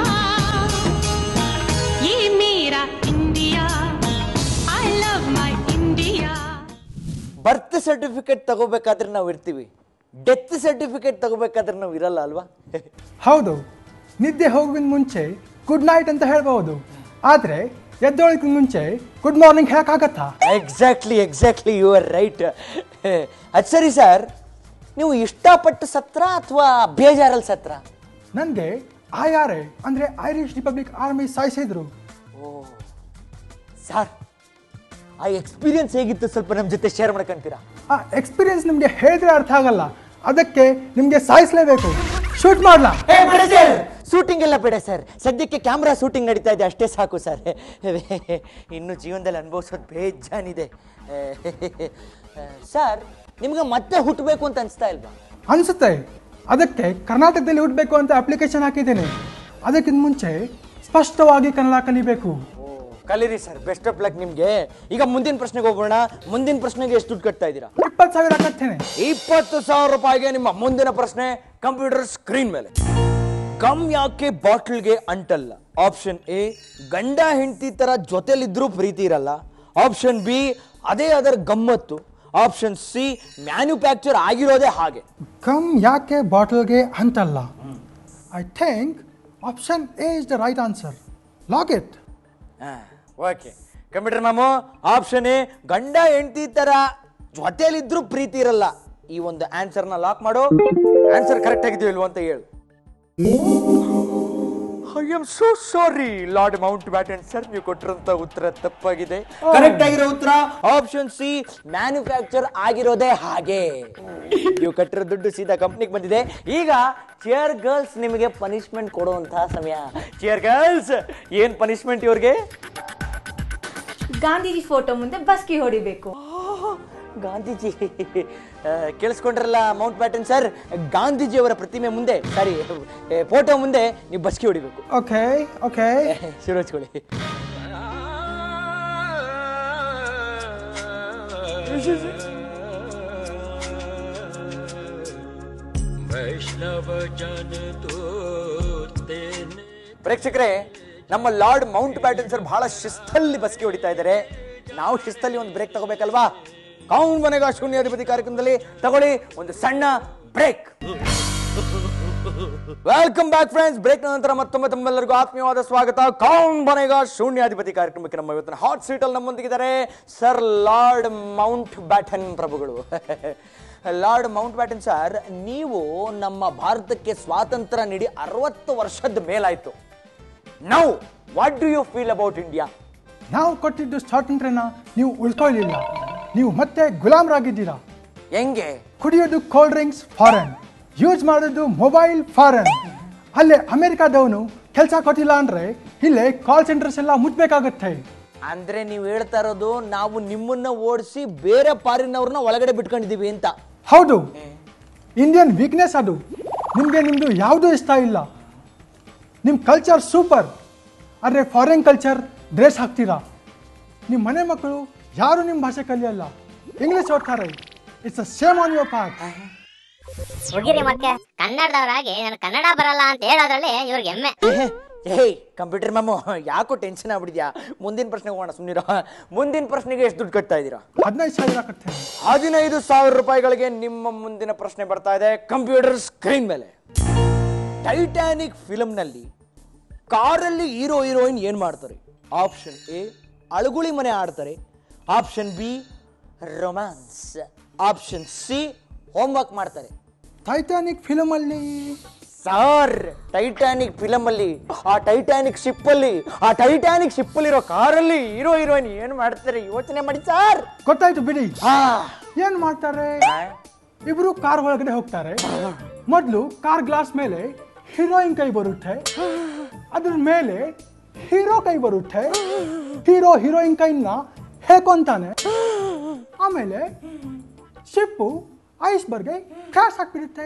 Speaker 6: ये मेरा India I love my India
Speaker 1: birth certificate ತಗೋಬೇಕಾದ್ರೆ ನಾವು ಇರ್ತೀವಿ ಡೆತ್ ಸರ್ಟಿಫಿಕೇಟ್ ತಗೋಬೇಕಾದ್ರೆ ನಾವು ಇರಲ್ಲ ಅಲ್ವಾ
Speaker 2: ಹೌದು ನಿದ್ದೆ ಹೋಗೋಕ್ಕಿಂತ ಮುಂಚೆ ಗುಡ್ ನೈಟ್ ಅಂತ ಹೇಳ್ಬಹುದು ಆದರೆ ಎದ್ದೊಳಗಿಂತ ಮುಂಚೆ ಗುಡ್ ಮಾರ್ನಿಂಗ್ ಹೇಳಕ್ಕಾಗತ್ತಾ
Speaker 1: exactly exactly you are right ಅದು ಸರಿ ಸರ್ ನೀವು ಇಷ್ಟಪಟ್ಟು ಸತ್ರ ಅಥವಾ ಬೇಜಾರಲ್ಲಿ ಸತ್ರ
Speaker 2: ನನಗೆ ಐ ಆರ್ ಎ ಅಂದರೆ ಐರಿಷ್ ರಿಪಬ್ಲಿಕ್ ಆರ್ಮಿ ಸಾಯಿಸಿದ್ರು
Speaker 1: ಸರ್ ಆ ಎಕ್ಸ್ಪೀರಿಯನ್ಸ್ ಹೇಗಿತ್ತು ಸ್ವಲ್ಪ ನಮ್ಮ ಜೊತೆ ಶೇರ್ ಮಾಡ್ಕೊಂತೀರಾ
Speaker 2: ಆ ಎಕ್ಸ್ಪೀರಿಯನ್ಸ್ ನಿಮಗೆ ಹೇಳಿದ್ರೆ ಅರ್ಥ ಆಗಲ್ಲ ಅದಕ್ಕೆ ನಿಮಗೆ ಸಾಯಿಸಲೇಬೇಕು ಶೂಟ್ ಮಾಡಲಾ
Speaker 1: ಶೂಟಿಂಗ್ ಎಲ್ಲ ಬೇಡ ಸರ್ ಸದ್ಯಕ್ಕೆ ಕ್ಯಾಮ್ರಾ ಶೂಟಿಂಗ್ ನಡೀತಾ ಇದೆ ಅಷ್ಟೇ ಸಾಕು ಸರ್ ಇನ್ನು ಜೀವನದಲ್ಲಿ ಅನುಭವಿಸೋದು ಬೇಜಾನಿದೆ ಸರ್ ನಿಮ್ಗೆ ಮತ್ತೆ ಹುಟ್ಟಬೇಕು ಅಂತ ಅನಿಸ್ತಾ ಇಲ್ವಾ
Speaker 2: ಅನಿಸುತ್ತೆ ಅದಕ್ಕೆ ಕರ್ನಾಟಕದಲ್ಲಿ ಹುಟ್ಟಬೇಕು ಅಂತ ಅಪ್ಲಿಕೇಶನ್ ಹಾಕಿದ್ದೇನೆ ಅದಕ್ಕಿಂತ ಮುಂಚೆ ಸ್ಪಷ್ಟವಾಗಿ ಕನ್ನಡ ಕಲಿಬೇಕು
Speaker 1: ಕಲೀರಿ ಸರ್ ಬೆಸ್ಟ್ ಆಫ್ ಲಕ್ ನಿಮಗೆ ಈಗ ಮುಂದಿನ ಪ್ರಶ್ನೆಗೆ ಹೋಗೋಣ ಮುಂದಿನ ಪ್ರಶ್ನೆಗೆ ಎಷ್ಟು ದುಡ್ಡು ಕಟ್ತಾ ಇದ್ದೀರಾ
Speaker 2: ಇಪ್ಪತ್ತು ಸಾವಿರ ಕಟ್ತೇನೆ
Speaker 1: ಇಪ್ಪತ್ತು ಸಾವಿರ ರೂಪಾಯಿಗೆ ನಿಮ್ಮ ಮುಂದಿನ ಪ್ರಶ್ನೆ ಕಂಪ್ಯೂಟರ್ ಸ್ಕ್ರೀನ್ ಮೇಲೆ ಗಮ್ ಯಾಕೆ ಬಾಟ್ಲ್ಗೆ ಅಂಟಲ್ಲ ಆಪ್ಷನ್ ಎ ಗಂಡ ಹೆಂಡತಿ ತರ ಜೊತೆಲಿದ್ರೂ ಪ್ರೀತಿ ಇರಲ್ಲ ಆಪ್ಷನ್ ಬಿ ಅದೇ ಅದರ ಗಮ್ಮತ್ತು ಆಪ್ಷನ್ ಸಿ ಮ್ಯಾನುಫ್ಯಾಕ್ಚರ್ ಆಗಿರೋದೇ ಹಾಗೆ
Speaker 2: ಕಮ್ ಯಾಕೆ ಬಾಟಲ್ಗೆ ಅಂತಲ್ಲ I think option A is the right answer lock it
Speaker 1: okay computer ಮಾಮು ಆಪ್ಷನ್ ಎ ಗಂಡ ಹೆಂಡತಿ ತರ ಜೊತೆಲಿದ್ರೂ ಪ್ರೀತಿ ಇರಲ್ಲ ಈ ಒಂದು ಆನ್ಸರ್ನ ಲಾಕ್ ಮಾಡು ಆನ್ಸರ್ ಕರೆಕ್ಟ್ ಆಗಿದೆಯೋ ಇಲ್ವೋ ಅಂತ ಹೇಳು I am so sorry Lord Mountbatten sir ನೀವು ಕೊಟ್ಟಿರೋಂತ ಉತ್ತರ ತಪ್ಪಾಗಿದೆ ಕರೆಕ್ಟ್ ಆಗಿರೋ ಉತ್ತರ ಆಪ್ಷನ್ ಸಿ ಮ್ಯಾನುಫ್ಯಾಕ್ಚರ್ ಆಗಿರೋದೇ ಹಾಗೆ ನೀವು ಕಟ್ಟಿರೋ ದುಡ್ಡು ಸೀದಾ ಕಂಪ್ನಿಗೆ ಬಂದಿದೆ ಈಗ ಚೇರ್ ಗರ್ಲ್ಸ್ ನಿಮಗೆ ಪನಿಷ್ಮೆಂಟ್ ಕೊಡುವಂತಹ ಸಮಯ ಚೇರ್ ಗರ್ಲ್ಸ್ ಏನ್ ಪನಿಷ್ಮೆಂಟ್ ಇವ್ರಿಗೆ
Speaker 4: ಗಾಂಧೀಜಿ ಫೋಟೋ ಮುಂದೆ ಬಸ್ಕಿ ಹೊಡಿಬೇಕು
Speaker 1: ಗಾಂಧೀಜಿ ಆ, ಕೇಳಿಸ್ಕೊಂಡ್ರಲ್ಲ ಮೌಂಟ್ ಬ್ಯಾಟನ್ ಸರ್ ಗಾಂಧೀಜಿಯವರ ಪ್ರತಿಮೆ ಮುಂದೆ ಸಾರಿ ಫೋಟೋ ಮುಂದೆ ನೀವು ಬಸ್ಕಿ ಹೊಡಿಬೇಕು
Speaker 2: ಓಕೆ ಓಕೆ
Speaker 1: ಶುರು ಹಚ್ಕೊಳ್ಳಿ ಪ್ರೇಕ್ಷಕರೇ ನಮ್ಮ ಲಾರ್ಡ್ ಮೌಂಟ್ ಬ್ಯಾಟನ್ ಸರ್ ಬಹಳ ಶಿಸ್ತಲ್ಲಿ ಬಸ್ಗೆ ಹೊಡಿತಾ ಇದ್ದಾರೆ ನಾವು ಶಿಸ್ತಲ್ಲಿ ಒಂದು ಬ್ರೇಕ್ ತಗೋಬೇಕಲ್ವಾ ಕೌನ್ ಮನೆಗ ಶೂನ್ಯಾಧಿಪತಿ ಕಾರ್ಯಕ್ರಮದಲ್ಲಿ ತಗೊಳ್ಳಿ ಒಂದು ಸಣ್ಣ break welcome back friends break ನಂತರ ಮತ್ತೊಮ್ಮೆ ತಮ್ಮೆಲ್ಲರಿಗೂ ಆತ್ಮೀಯವಾದ ಸ್ವಾಗತ ಕೌನ್ ಬನೇಗ ಶೂನ್ಯಾಧಿಪತಿ ಕಾರ್ಯಕ್ರಮಕ್ಕೆ ನಮ್ಮ ಇವತ್ತಿನ ಹಾಟ್ ಸೀಟ್ ಅಲ್ಲಿ ನಮ್ಮೊಂದಿಗಿದ್ದಾರೆ ಸರ್ ಲಾರ್ಡ್ ಮೌಂಟ್ ಬ್ಯಾಟನ್ ಪ್ರಭುಗಳು ಲಾರ್ಡ್ ಮೌಂಟ್ ಬ್ಯಾಟನ್ ಸರ್ ನೀವು ನಮ್ಮ ಭಾರತಕ್ಕೆ ಸ್ವಾತಂತ್ರ್ಯ ನೀಡಿ ಅರವತ್ತು ವರ್ಷದ ಮೇಲಾಯ್ತು now what do you feel about India
Speaker 2: ನಾವು ಕೊಟ್ಟಿದ್ದು ಸ್ವಾತಂತ್ರ್ಯನ ನೀವು ಉಳ್ಕೊಳ್ಳಿಲ್ಲ ನೀವು ಮತ್ತೆ ಗುಲಾಮರಾಗಿದ್ದೀರಾ
Speaker 1: ಹೆಂಗೆ
Speaker 2: ಕುಡಿಯೋದು ಕೋಲ್ಡ್ ಡ್ರಿಂಕ್ಸ್ ಫಾರೆನ್ ಯೂಸ್ ಮಾಡೋದು ಮೊಬೈಲ್ ಫಾರೆನ್ ಅಲ್ಲೇ ಅಮೆರಿಕಾದವನು ಕೆಲಸ ಕೊಟ್ಟಿಲ್ಲ ಅಂದ್ರೆ ಇಲ್ಲೇ ಕಾಲ್ ಸೆಂಟರ್ಸ್ ಎಲ್ಲ ಮುಟ್ಬೇಕಾಗತ್ತೆ
Speaker 1: ಅಂದ್ರೆ ನೀವು ಹೇಳ್ತಾ ಇರೋದು ನಾವು ನಿಮ್ಮನ್ನ ಓಡಿಸಿ ಬೇರೆ ಪಾರಿನವ್ರನ್ನ ಒಳಗಡೆ ಬಿಟ್ಕೊಂಡಿದೀವಿ ಅಂತ
Speaker 2: ಹೌದು ಇಂಡಿಯನ್ ವೀಕ್ನೆಸ್ ಅದು ನಿಮಗೆ ನಿಮ್ಮದು ಯಾವುದೂ ಇಷ್ಟ ಇಲ್ಲ ನಿಮ್ಮ ಕಲ್ಚರ್ ಸೂಪರ್ ಆದರೆ ಫಾರಿನ್ ಕಲ್ಚರ್ ಡ್ರೆಸ್ ಹಾಕ್ತೀರಾ ನಿಮ್ಮ ಮನೆ ಮಕ್ಕಳು ಯಾರು ನಿಮ್ಮ ಭಾಷೆ ಕಲಿಯಲ್ಲ ಇಂಗ್ಲೀಷ್ ಓದ್ತಾರೆ it's a shame on your part
Speaker 7: ಹುಡುಗಿರಿ ಮತ್ತೆ ಕನ್ನಡದವರಾಗಿ ನನಗೆ ಕನ್ನಡ ಬರಲ್ಲ ಅಂತ ಹೇಳೋದ್ರಲ್ಲಿ ಇವ್ರಿಗೆ ಹೆಮ್ಮೆ
Speaker 1: ಏಯ್ ಕಂಪ್ಯೂಟರ್ ಮ್ಯಾಮು ಯಾಕೋ ಟೆನ್ಷನ್ ಆಗ್ಬಿಡಿದ್ಯಾ ಮುಂದಿನ ಪ್ರಶ್ನೆಗೆ ಹೋಗೋಣ ಸುಮ್ಮನಿರೋ ಮುಂದಿನ ಪ್ರಶ್ನೆಗೆ ಎಷ್ಟು ದುಡ್ಡು ಕಟ್ತಾ ಇದ್ದೀರಾ
Speaker 2: ಹದಿನೈದು ಸಾವಿರ ಕಟ್ತೇನೆ
Speaker 1: ಹದಿನೈದು ಸಾವಿರ ರೂಪಾಯಿಗಳಿಗೆ ನಿಮ್ಮ ಮುಂದಿನ ಪ್ರಶ್ನೆ ಬರ್ತಾ ಇದೆ ಕಂಪ್ಯೂಟರ್ ಸ್ಕ್ರೀನ್ ಮೇಲೆ ಟೈಟ್ಯಾನಿಕ್ ಫಿಲಮ್ನಲ್ಲಿ ಕಾರಲ್ಲಿ ಹೀರೋ ಹೀರೋಯಿನ್ ಏನ್ ಮಾಡ್ತಾರೆ ಆಪ್ಷನ್ ಎ ಅಳುಗುಳಿ ಮನೆ ಆಡ್ತಾರೆ option B romance option C homework ಮಾಡ್ತಾರೆ
Speaker 2: ಟೈಟಾನಿಕ್ ಫಿಲಮಲ್ಲಿ
Speaker 1: ಸಾರ್ ಟೈಟ್ಯಾನಿಕ್ ಫಿಲಮ್ ಅಲ್ಲಿ ಆ ಟೈಟ್ಯಾನಿಕ್ ಶಿಪ್ ಅಲ್ಲಿ ಆ ಟೈಟ್ಯಾನಿಕ್ ಶಿಪ್ ಅಲ್ಲಿರೋ ಕಾರಲ್ಲಿ ಹೀರೋ ಹೀರೋಯಿನ್ ಏನ್ ಮಾಡ್ತಾರೆ ಯೋಚನೆ ಮಾಡಿ ಸರ್
Speaker 2: ಗೊತ್ತಾಯ್ತು ಬಿಡಿ
Speaker 1: ಹಾ
Speaker 2: ಏನ್ ಮಾಡ್ತಾರೆ ಇಬ್ರು ಕಾರ್ ಒಳಗಡೆ ಹೋಗ್ತಾರೆ ಮೊದಲು ಕಾರ್ ಗ್ಲಾಸ್ ಮೇಲೆ ಹೀರೋಯಿನ್ ಕೈ ಬರುತ್ತೆ ಅದ್ರ ಮೇಲೆ ಹೀರೋ ಕೈ ಬರುತ್ತೆ ಹೀರೋ ಹೀರೋಯಿನ್ ಕೈನ ಹೇಕೊಂತಾನೆ ಆಮೇಲೆ ಶಿಪ್ಪು ಐಸ್ಬರ್ಗೆ ಕ್ರಾಶ್ ಹಾಕ್ಬಿಡುತ್ತೆ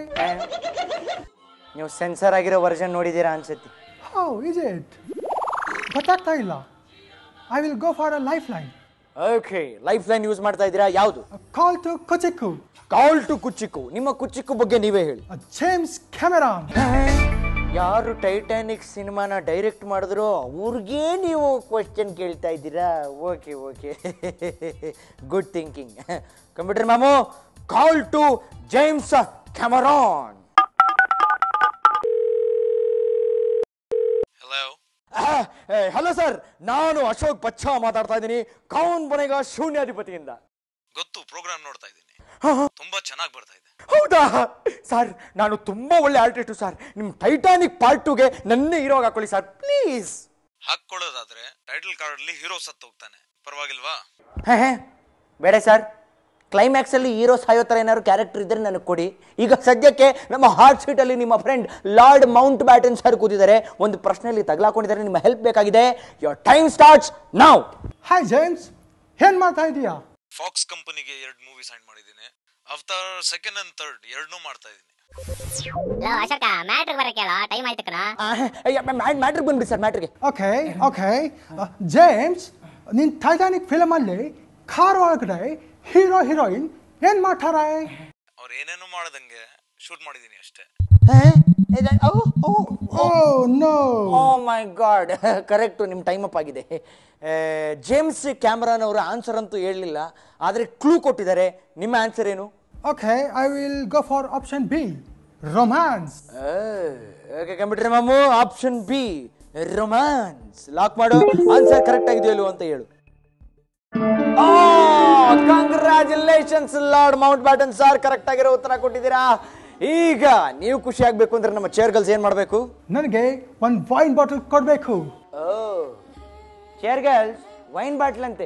Speaker 1: ನೀವು ಸೆನ್ಸರ್ ಆಗಿರೋ ವರ್ಷನ್ ನೋಡಿದ್ದೀರಾ ಅನ್ಸುತ್ತೆ
Speaker 2: ಹೌ ಇಸ್ ಇಟ್ ಗೊತ್ತಾಗ್ತಾ ಇಲ್ಲ I will go for a lifeline
Speaker 1: okay lifeline use ಮಾಡ್ತಾ ಇದ್ದೀರಾ ಯಾವುದು
Speaker 2: ಕಾಲ್ ಟು ಕೊಚಿಕ್ಕು
Speaker 1: ಕಾಲ್ ಟು ಕುಚ್ಚಿಕ್ಕು ನಿಮ್ಮ ಕುಚ್ಚಿಕ್ಕು ಬಗ್ಗೆ ನೀವೇ ಹೇಳಿ
Speaker 2: ಜೇಮ್ಸ್ ಕ್ಯಾಮೆರಾನ್
Speaker 1: ಯಾರು ಟೈಟ್ಯಾನಿಕ್ ಸಿನಿಮಾನ ಡೈರೆಕ್ಟ್ ಮಾಡಿದ್ರು ಅವ್ರಿಗೆ ನೀವು ಕ್ವಶನ್ ಕೇಳ್ತಾ ಇದ್ದೀರಾ okay okay good thinking computer ಮ್ಯಾಮು call to James Cameron hello sir ನಾನು ಅಶೋಕ್ ಬಚ್ಚ ಮಾತಾಡ್ತಾ ಇದ್ದೀನಿ ಕೌನ್ ಬನೆಗ ಶೂನ್ಯಾಧಿಪತಿಯಿಂದ
Speaker 8: ಗೊತ್ತು ಪ್ರೋಗ್ರಾಮ್ ನೋಡ್ತಾ ಇದ್ದೀನಿ ತುಂಬಾ ಚೆನ್ನಾಗಿ ಬರ್ತಾ ಇದೆ
Speaker 1: ಹೌದಾ ಸರ್ ನಾನು ತುಂಬಾ ಒಳ್ಳೆ ಆರ್ಟಿಸ್ಟು ಸರ್ ನಿಮ್ಮ ಟೈಟಾನಿಕ್ ಪಾರ್ಟ್ ಟುಗೆ ನನ್ನ ಹೀರೋಗೆ ಹಾಕೊಳ್ಳಿ ಸರ್ ಪ್ಲೀಸ್
Speaker 8: ಹಾಕೊಳ್ಳೋದಾದ್ರೆ ಟೈಟಲ್ ಕಾರ್ಡ್ ಅಲ್ಲಿ ಹೀರೋ ಸತ್ತು ಹೋಗ್ತಾನೆ ಪರವಾಗಿಲ್ವಾ
Speaker 1: ಬೇಡ ಸರ್ ಕ್ಲೈಮ್ಯಾಕ್ಸ್ ಅಲ್ಲಿ ಹೀರೋ ಸಾಯೋ ಥರ ಏನಾದ್ರು ಕ್ಯಾರೆಕ್ಟರ್ ಇದ್ರೆ ನನಗೆ ಕೊಡಿ ಈಗ ಸದ್ಯಕ್ಕೆ ನಮ್ಮ ಹಾರ್ಟ್ ಸೀಟ್ ಅಲ್ಲಿ ನಿಮ್ಮ friend Lord Mountbatten sir ಕೂತಿದ್ದಾರೆ ಒಂದು ಪ್ರಶ್ನೆಯಲ್ಲಿ ತಗಲಾಕೊಂಡಿದ್ದಾರೆ ನಿಮ್ಮ ಹೆಲ್ಪ್ ಬೇಕಾಗಿದೆ ಯೋರ್ ಟೈಮ್ ಸ್ಟಾರ್ಟ್ಸ್ ನಾವ್
Speaker 2: ಹಾಯ್ ಜೇಮ್ಸ್ ಏನ್ ಮಾಡ್ತಾ ಇದೀಯಾ
Speaker 8: ಫಾಕ್ಸ್ ಕಂಪನಿಗೆ ಎರಡು ಮೂವಿ ಸೈನ್ ಮಾಡಿದ್ದೀನಿ ಅವತಾರ್ ಸೆಕೆಂಡ್ ಅಂಡ್ ಥರ್ಡ್ ಎರಡನ್ನೂ ಮಾಡ್ತಾ ಇದ್ದೀನಿ
Speaker 7: ಲೋ ಅಶೋಕ ಮ್ಯಾಟ್ರಿಗೆ ಬರಕ್ಕೆ ಹೇಳೋ ಟೈಮ್ ಆಯ್ತು ಕಣ
Speaker 1: ಮ್ಯಾಟ್ರಿಗೆ ಬಂದ್ಬಿಡಿ ಸರ್ ಮ್ಯಾಟ್ರಿಗೆ
Speaker 2: ಓಕೆ ಓಕೆ ಜೇಮ್ಸ್ ನಿನ್ ಟೈಟಾನಿಕ್ ಫಿಲಮ್ ಅಲ್ಲಿ ಕಾರ್ ಒಳಗಡೆ ಹೀರೋ ಹೀರೋಯಿನ್ ಏನ್ ಮಾಡ್ತಾರೆ
Speaker 8: ಅವ್ರು ಏನೇನು ಮಾಡದಂಗೆ ಶೂಟ್ ಮಾಡಿದ್ದೀನಿ ಅಷ್ಟೇ
Speaker 2: oh no
Speaker 1: oh my God correct ನಿಮ್ಮ ಟೈಮ್ ಅಪ್ ಆಗಿದೆ ಆ, ಜೇಮ್ಸ್ ಕ್ಯಾಮ್ರಾನ್ ಅವರ ಆನ್ಸರ್ ಅಂತೂ ಹೇಳಲಿಲ್ಲ ಆದರೆ ಕ್ಲೂ ಕೊಟ್ಟಿದ್ದಾರೆ ನಿಮ್ಮ ಆನ್ಸರ್ ಏನು
Speaker 2: okay I will go for option B romance
Speaker 1: okay computer ಮಾಮು ಆಪ್ಷನ್ ಬಿ ರೊಮ್ಯಾನ್ಸ್ ಲಾಕ್ ಮಾಡು ಆನ್ಸರ್ ಕರೆಕ್ಟ್ ಆಗಿದೆಯೋ ಇಲ್ವೋ ಅಂತ ಹೇಳು congratulations Lord Mountbatten sir correct ಆಗಿರೋ ಉತ್ತರ ಕೊಟ್ಟಿದ್ದೀರಾ ಈಗ ನೀವು ಖುಷಿ ಆಗ್ಬೇಕು ಅಂದ್ರೆ ನಮ್ಮ ಚೇರ್ ಗರ್ಲ್ಸ್ ಏನ್ ಮಾಡ್ಬೇಕು
Speaker 2: ನನಗೆ ಒಂದು ವೈನ್ ಬಾಟಲ್ ಕೊಡಬೇಕು
Speaker 1: oh chair girls wine bottle ಅಂತೆ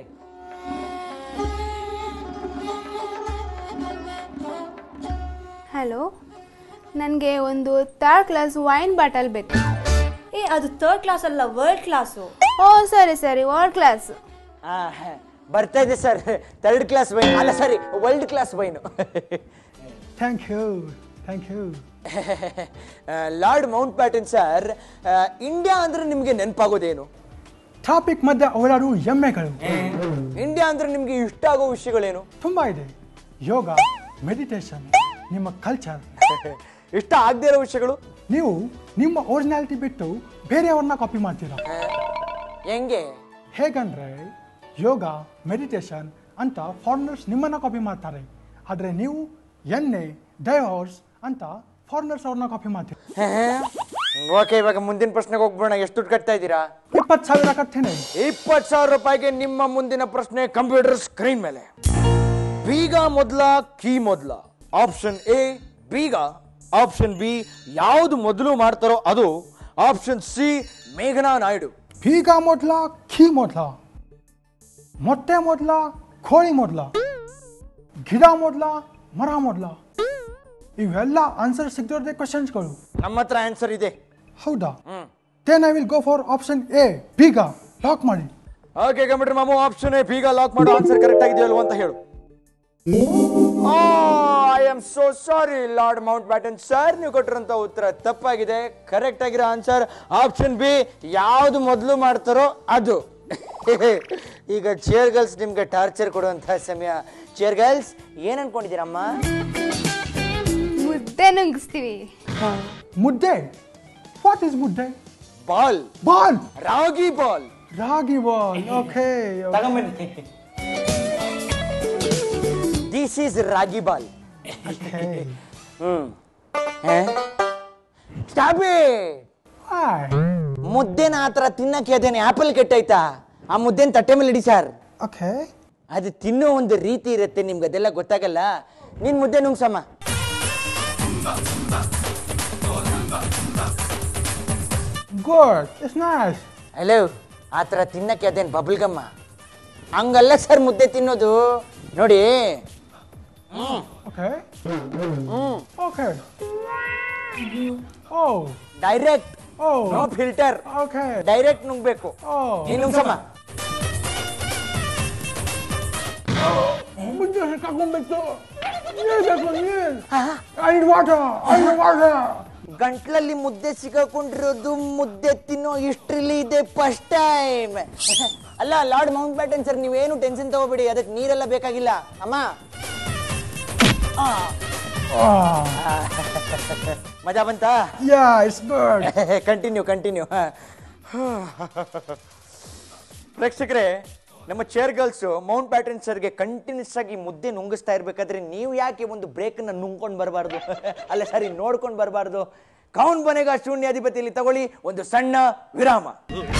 Speaker 9: ಹಲೋ ನನಗೆ ಒಂದು ಥರ್ಡ್ ಕ್ಲಾಸ್ ವೈನ್ ಬಾಟಲ್ ಬೇಕು
Speaker 4: ಏ ಅದು ಥರ್ಡ್ ಕ್ಲಾಸ್ ಅಲ್ಲ ವರ್ಲ್ಡ್ ಕ್ಲಾಸು
Speaker 9: ಓ ಸರಿ ಸರಿ ವರ್ಲ್ಡ್ ಕ್ಲಾಸ್
Speaker 1: ಆ, ಬರ್ತಾ ಇದೆ ಸರ್ ಥರ್ಡ್ ಕ್ಲಾಸ್ ವೈನ್ ಅಲ್ಲ sorry world class wine
Speaker 2: thank you thank you
Speaker 1: Lord Mountbatten sir India ಅಂದ್ರೆ ನಿಮಗೆ ನೆನಪಾಗೋದೇನು
Speaker 2: ಟ್ರಾಫಿಕ್ ಮಧ್ಯೆ ಓಡಾಡುವ ಎಮ್ಮೆಗಳು
Speaker 1: ಇಂಡಿಯಾ ಅಂದ್ರೆ ನಿಮ್ಗೆ ಇಷ್ಟ ಆಗೋ ವಿಷಯಗಳೇನು
Speaker 2: ತುಂಬ ಇದೆ ಯೋಗ ಮೆಡಿಟೇಷನ್ ನಿಮ್ಮ ಕಲ್ಚರ್
Speaker 1: ಇಷ್ಟ ಆಗದೇ ಇರೋ ವಿಷಯಗಳು
Speaker 2: ನೀವು ನಿಮ್ಮ ಒರಿಜಿನಾಲಿಟಿ ಬಿಟ್ಟು ಬೇರೆಯವ್ರನ್ನ ಕಾಪಿ ಮಾಡ್ತೀರಾ
Speaker 1: ಹೆಂಗೆ
Speaker 2: ಹೇಗಂದ್ರೆ ಯೋಗ ಮೆಡಿಟೇಷನ್ ಅಂತ ಫಾರಿನರ್ಸ್ ನಿಮ್ಮನ್ನ ಕಾಪಿ ಮಾಡ್ತಾರೆ ಆದರೆ ನೀವು ಎಣ್ಣೆ ಡೈವರ್ಸ್ ಅಂತ ಫಾರಿನರ್ಸ್ ಅವ್ರನ್ನ ಕಾಪಿ ಮಾಡ್ತೀರಾ
Speaker 1: ಓಕೆ ಇವಾಗ ಮುಂದಿನ ಪ್ರಶ್ನೆಗೆ ಹೋಗ್ಬೋಣ ಎಷ್ಟು ದುಡ್ಡು ಕಟ್ತಾ ಇದ್ದೀರಾ
Speaker 2: ಇಪ್ಪತ್ತು ಸಾವಿರ ಕಟ್ತೀನಿ
Speaker 1: ಇಪ್ಪತ್ತು ಸಾವಿರ ರೂಪಾಯಿಗೆ ನಿಮ್ಮ ಮುಂದಿನ ಪ್ರಶ್ನೆ ಕಂಪ್ಯೂಟರ್ ಸ್ಕ್ರೀನ್ ಮೇಲೆ ಬೀಗ ಮೊದಲ ಕೀ ಮೊದಲ ಆಪ್ಷನ್ ಎ ಬೀಗ ಆಪ್ಷನ್ ಬಿ ಯಾವುದು ಮೊದಲು ಮಾಡ್ತಾರೋ ಅದು ಆಪ್ಷನ್ ಸಿ ಮೇಘನಾ ನಾಯ್ಡು
Speaker 2: ಬೀಗ ಮೊದಲ ಖೀ ಮೊದಲ ಮೊಟ್ಟೆ ಮೊದಲ ಕೋಳಿ ಮೊದಲ ಗಿಡ ಮೊದಲ ಮರ ಮೊದಲ ಇವೆಲ್ಲ ಆನ್ಸರ್ ಸಿಗ್ದಿರೋದೇ ಕ್ವಶನ್ಸ್ಗಳು
Speaker 1: ನಮ್ಮ ಹತ್ರ ಆನ್ಸರ್ ಇದೆ
Speaker 2: ಹೌದಾ then I will go for option A ಬೀಗ ಲಾಕ್ ಮಾಡಿ
Speaker 1: ಓಕೆ ಕಂಪ್ಯೂಟರ್ ಮಾಮು ಆಪ್ಷನ್ ಎ ಬೀಗ ಲಾಕ್ ಮಾಡೋ ಆನ್ಸರ್ ಕರೆಕ್ಟ್ ಆಗಿದೆಯಲ್ವ ಅಂತ ಹೇಳು I am so sorry Lord Mountbatten sir ನೀವು ಕೊಟ್ಟಿರೋಂಥ ಉತ್ತರ ತಪ್ಪಾಗಿದೆ ಕರೆಕ್ಟ್ ಆಗಿರೋ ಆನ್ಸರ್ ಆಪ್ಷನ್ ಬಿ ಯಾವುದು ಮೊದಲು ಮಾಡ್ತಾರೋ ಅದು ಈಗ ಚೇರ್ ಗರ್ಲ್ಸ್ ನಿಮ್ಗೆ ಟಾರ್ಚರ್ ಕೊಡುವಂತಹ ಸಮಯ ಚೇರ್ ಗರ್ಲ್ಸ್ ಏನ್ ಅನ್ಕೊಂಡಿದ್ದೀರಮ್ಮ
Speaker 9: ಮುದ್ದೆ ನುಂಗಿಸ್ತೀವಿ
Speaker 2: ಮುದ್ದೆ what is mudde
Speaker 1: ball
Speaker 2: ball
Speaker 1: ragi ball
Speaker 2: ragi ball okay
Speaker 1: ತಗೊಂಬನ್ನಿ this is ragi ball hmm stop ಮುದ್ದೆನ ಆ ಥರ ತಿನ್ನಕ್ಕೆ ಅದೇನೆ ಆಪಲ್ ಕೆಟ್ಟೈತಾ ಆ ಮುದ್ದೆನ ತಟ್ಟೆ ಮೇಲೆ ಇಡಿ ಸರ್
Speaker 2: ಓಕೆ
Speaker 1: ಅದು ತಿನ್ನೋ ಒಂದು ರೀತಿ ಇರುತ್ತೆ ನಿಮ್ಗೆ ಅದೆಲ್ಲ ಗೊತ್ತಾಗಲ್ಲ ನಿನ್ ಮುದ್ದೆ ನುಂಗ್ಸಮ್ಮ
Speaker 2: ಗುಡ್ ಇಟ್ಸ್ ನೈಸ್
Speaker 1: ಹಲೋ ಆ ಥರ ತಿನ್ನಕ್ಕೆ ಅದೇನು ಬಬಲ್ಗಮ್ಮ ಹಂಗಲ್ಲ ಸರ್ ಮುದ್ದೆ ತಿನ್ನೋದು ನೋಡಿ
Speaker 2: okay okay oh
Speaker 1: direct
Speaker 2: oh
Speaker 1: no filter
Speaker 2: okay
Speaker 1: direct ನುಂಗ್ಬೇಕು
Speaker 2: ಓ
Speaker 1: ನೀನ್ ನುಂಗ್ಸಮ್ಮ
Speaker 2: ಮುದ್ದೆ ಹಾಕೊಂಡ್ಬಿಟ್ಟು ನೀರು ಬೇಕು ನೀರು ಐ ವಾಟರ್ ಐ ವಾಟರ್
Speaker 1: ಗಂಟ್ಲಲ್ಲಿ ಮುದ್ದೆ ಸಿಕ್ಕಾಕೊಂಡಿರೋದು ಮುದ್ದೆ ತಿನ್ನೋ ಹಿಸ್ಟ್ರಿಲಿ ಇದೆ ಫಸ್ಟ್ ಟೈಮ್ ಅಲ್ಲ ಲಾರ್ಡ್ ಮೌಂಟ್ ಬ್ಯಾಟನ್ ಸರ್ ನೀವೇನು ಟೆನ್ಷನ್ ತಗೋಬೇಡಿ ಅದಕ್ಕೆ ನೀರೆಲ್ಲ ಬೇಕಾಗಿಲ್ಲ ಅಮ್ಮ ಮಜಾ ಬಂತಾ
Speaker 2: yeah it's good
Speaker 1: continue continue ಪ್ರೇಕ್ಷಕರೇ ನಮ್ಮ ಚೇರ್ ಗರ್ಲ್ಸ್ ಮೌಂಟ್ ಪ್ಯಾಟರ್ನ್ ಸರ್ಗೆ ಕಂಟಿನ್ಯೂಸ್ ಆಗಿ ಮುದ್ದೆ ನುಂಗಿಸ್ತಾ ಇರ್ಬೇಕಾದ್ರೆ ನೀವು ಯಾಕೆ ಒಂದು ಬ್ರೇಕನ್ನು ನುಂಗ್ಕೊಂಡು ಬರಬಾರ್ದು ಅಲ್ಲ ಸರಿ ನೋಡ್ಕೊಂಡು ಬರಬಾರ್ದು ಕೌನ್ ಬನೆಗ ಶೂನ್ಯಾಧಿಪತಿಯಲ್ಲಿ ತಗೊಳ್ಳಿ ಒಂದು ಸಣ್ಣ ವಿರಾಮ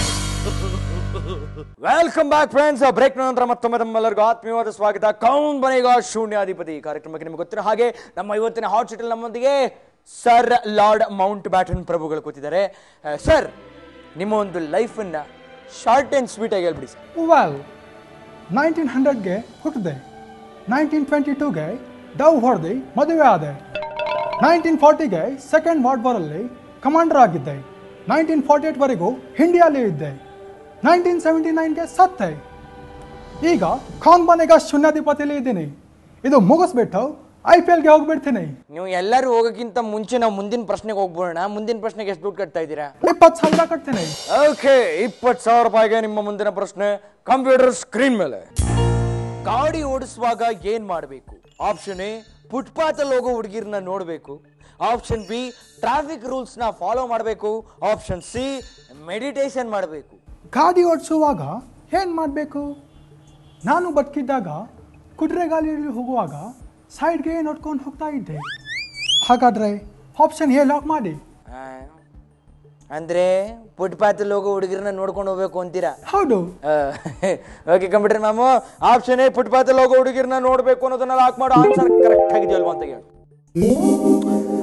Speaker 1: ವೆಲ್ಕಮ್ ಬ್ಯಾಕ್ ಫ್ರೆಂಡ್ಸ್ ಬ್ರೇಕ್ ನಂತರ ಮತ್ತೊಮ್ಮೆ ತಮ್ಮೆಲ್ಲರಿಗೂ ಆತ್ಮೀಯವಾದ ಸ್ವಾಗತ ಕೌನ್ ಬನೆಗ ಶೂನ್ಯಾಧಿಪತಿ ಕಾರ್ಯಕ್ರಮಕ್ಕೆ ನಿಮಗೆ ಗೊತ್ತಿರೋ ಹಾಗೆ ನಮ್ಮ ಇವತ್ತಿನ ಹಾಟ್ ಸಿಟಲ್ ನಮ್ಮೊಂದಿಗೆ ಸರ್ ಲಾರ್ಡ್ ಮೌಂಟ್ ಬ್ಯಾಟನ್ ಪ್ರಭುಗಳು ಕೂತಿದ್ದಾರೆ ಸರ್ ನಿಮ್ಮ ಒಂದು ಲೈಫನ್ನ ಶಾರ್ಟ್ ಆ್ಯಂಡ್ ಸ್ವೀಟ್ ಆಗಿ ಹೇಳ್ಬಿಡಿ ಸರ್
Speaker 2: ವೆಲ್ ನೈನ್ಟೀನ್ ಹಂಡ್ರೆಡ್ಗೆ ಹುಟ್ಟಿದೆ ನೈನ್ಟೀನ್ ಟ್ವೆಂಟಿ ಟೂಗೆ ಡವ್ ಹೊಡೆದು ಮದುವೆ ಆದೆ ನೈನ್ಟೀನ್ ಫಾರ್ಟಿಗೆ ಸೆಕೆಂಡ್ ವಾರ್ಡ್ ವಾರಲ್ಲಿ ಕಮಾಂಡರ್ ಆಗಿದ್ದೆ ನೈನ್ಟೀನ್ ಫಾರ್ಟಿ ಏಟ್ವರೆಗೂ ಇಂಡಿಯಾಲಿ ಇದ್ದೆ ನೈನ್ಟೀನ್ ಸೆವೆಂಟಿ ನೈನ್ಗೆ ಸತ್ತೆ ಈಗ ಖಾನ್ ಬನೆಗ ಶೂನ್ಯಾಧಿಪತಿಲಿ ಇದ್ದೀನಿ ಇದು ಮುಗಿಸ್ಬಿಟ್ಟು ಐ ಪಿ ಎಲ್ಗೆ ಹೋಗ್ಬಿಡ್ತೀನಿ
Speaker 1: ನೀವು ಎಲ್ಲರೂ ಹೋಗೋಕ್ಕಿಂತ ಮುಂಚೆ ನಾವು ಮುಂದಿನ ಪ್ರಶ್ನೆಗೆ ಹೋಗ್ಬೋಣ ಮುಂದಿನ ಪ್ರಶ್ನೆಗೆ ಎಷ್ಟು ದುಡ್ಡು ಕಟ್ತಾ ಇದ್ದೀರಾ
Speaker 2: ಇಪ್ಪತ್ತು ಸಾವಿರ ಕಟ್ತೀನಿ
Speaker 1: ಓಕೆ ಇಪ್ಪತ್ತು ಸಾವಿರ ರೂಪಾಯಿಗೆ ನಿಮ್ಮ ಮುಂದಿನ ಪ್ರಶ್ನೆ ಕಂಪ್ಯೂಟರ್ ಸ್ಕ್ರೀನ್ ಮೇಲೆ ಗಾಡಿ ಓಡಿಸುವಾಗ ಏನ್ ಮಾಡಬೇಕು ಆಪ್ಷನ್ ಎ ಫುಟ್ಪಾತ್ ಅಲ್ಲಿ ಹೋಗೋ ಹುಡುಗಿರ್ನ ನೋಡಬೇಕು ಆಪ್ಷನ್ ಬಿ ಟ್ರಾಫಿಕ್ ರೂಲ್ಸ್ ನ ಫಾಲೋ ಮಾಡಬೇಕು ಆಪ್ಷನ್ ಸಿ ಮೆಡಿಟೇಷನ್ ಮಾಡಬೇಕು
Speaker 2: ಗಾಡಿ ಓಡಿಸುವಾಗ ಏನು ಮಾಡಬೇಕು ನಾನು ಬದುಕಿದ್ದಾಗ ಕುದುರೆ ಗಾಲಿಯಲ್ಲಿ ಹೋಗುವಾಗ ಸೈಡ್ಗೆ ನೋಡ್ಕೊಂಡು ಹೋಗ್ತಾ ಇದ್ದೆ ಹಾಗಾದರೆ ಆಪ್ಷನ್ ಎ ಲಾಕ್ ಮಾಡಿ
Speaker 1: ಅಂದ್ರೆ ಫುಟ್ಪಾತ್ ಅಲ್ಲಿ ಹೋಗೋ ಹುಡುಗಿರ್ನ ನೋಡ್ಕೊಂಡು ಹೋಗ್ಬೇಕು ಅಂತೀರಾ
Speaker 2: ಹೌದು
Speaker 1: ಓಕೆ ಕಂಪ್ಯೂಟರ್ ಮ್ಯಾಮು ಆಪ್ಷನ್ ಎ ಫುಟ್ಪಾತ್ ಅಲ್ಲಿ ಹೋಗೋ ಹುಡುಗಿರ್ನ ನೋಡ್ಬೇಕು ಅನ್ನೋದನ್ನ ಲಾಕ್ ಮಾಡೋ ಆನ್ಸರ್ ಕರೆಕ್ಟ್ ಆಗಿದೆಯಲ್ವಾ ಅಂತ ಹೇಳಿ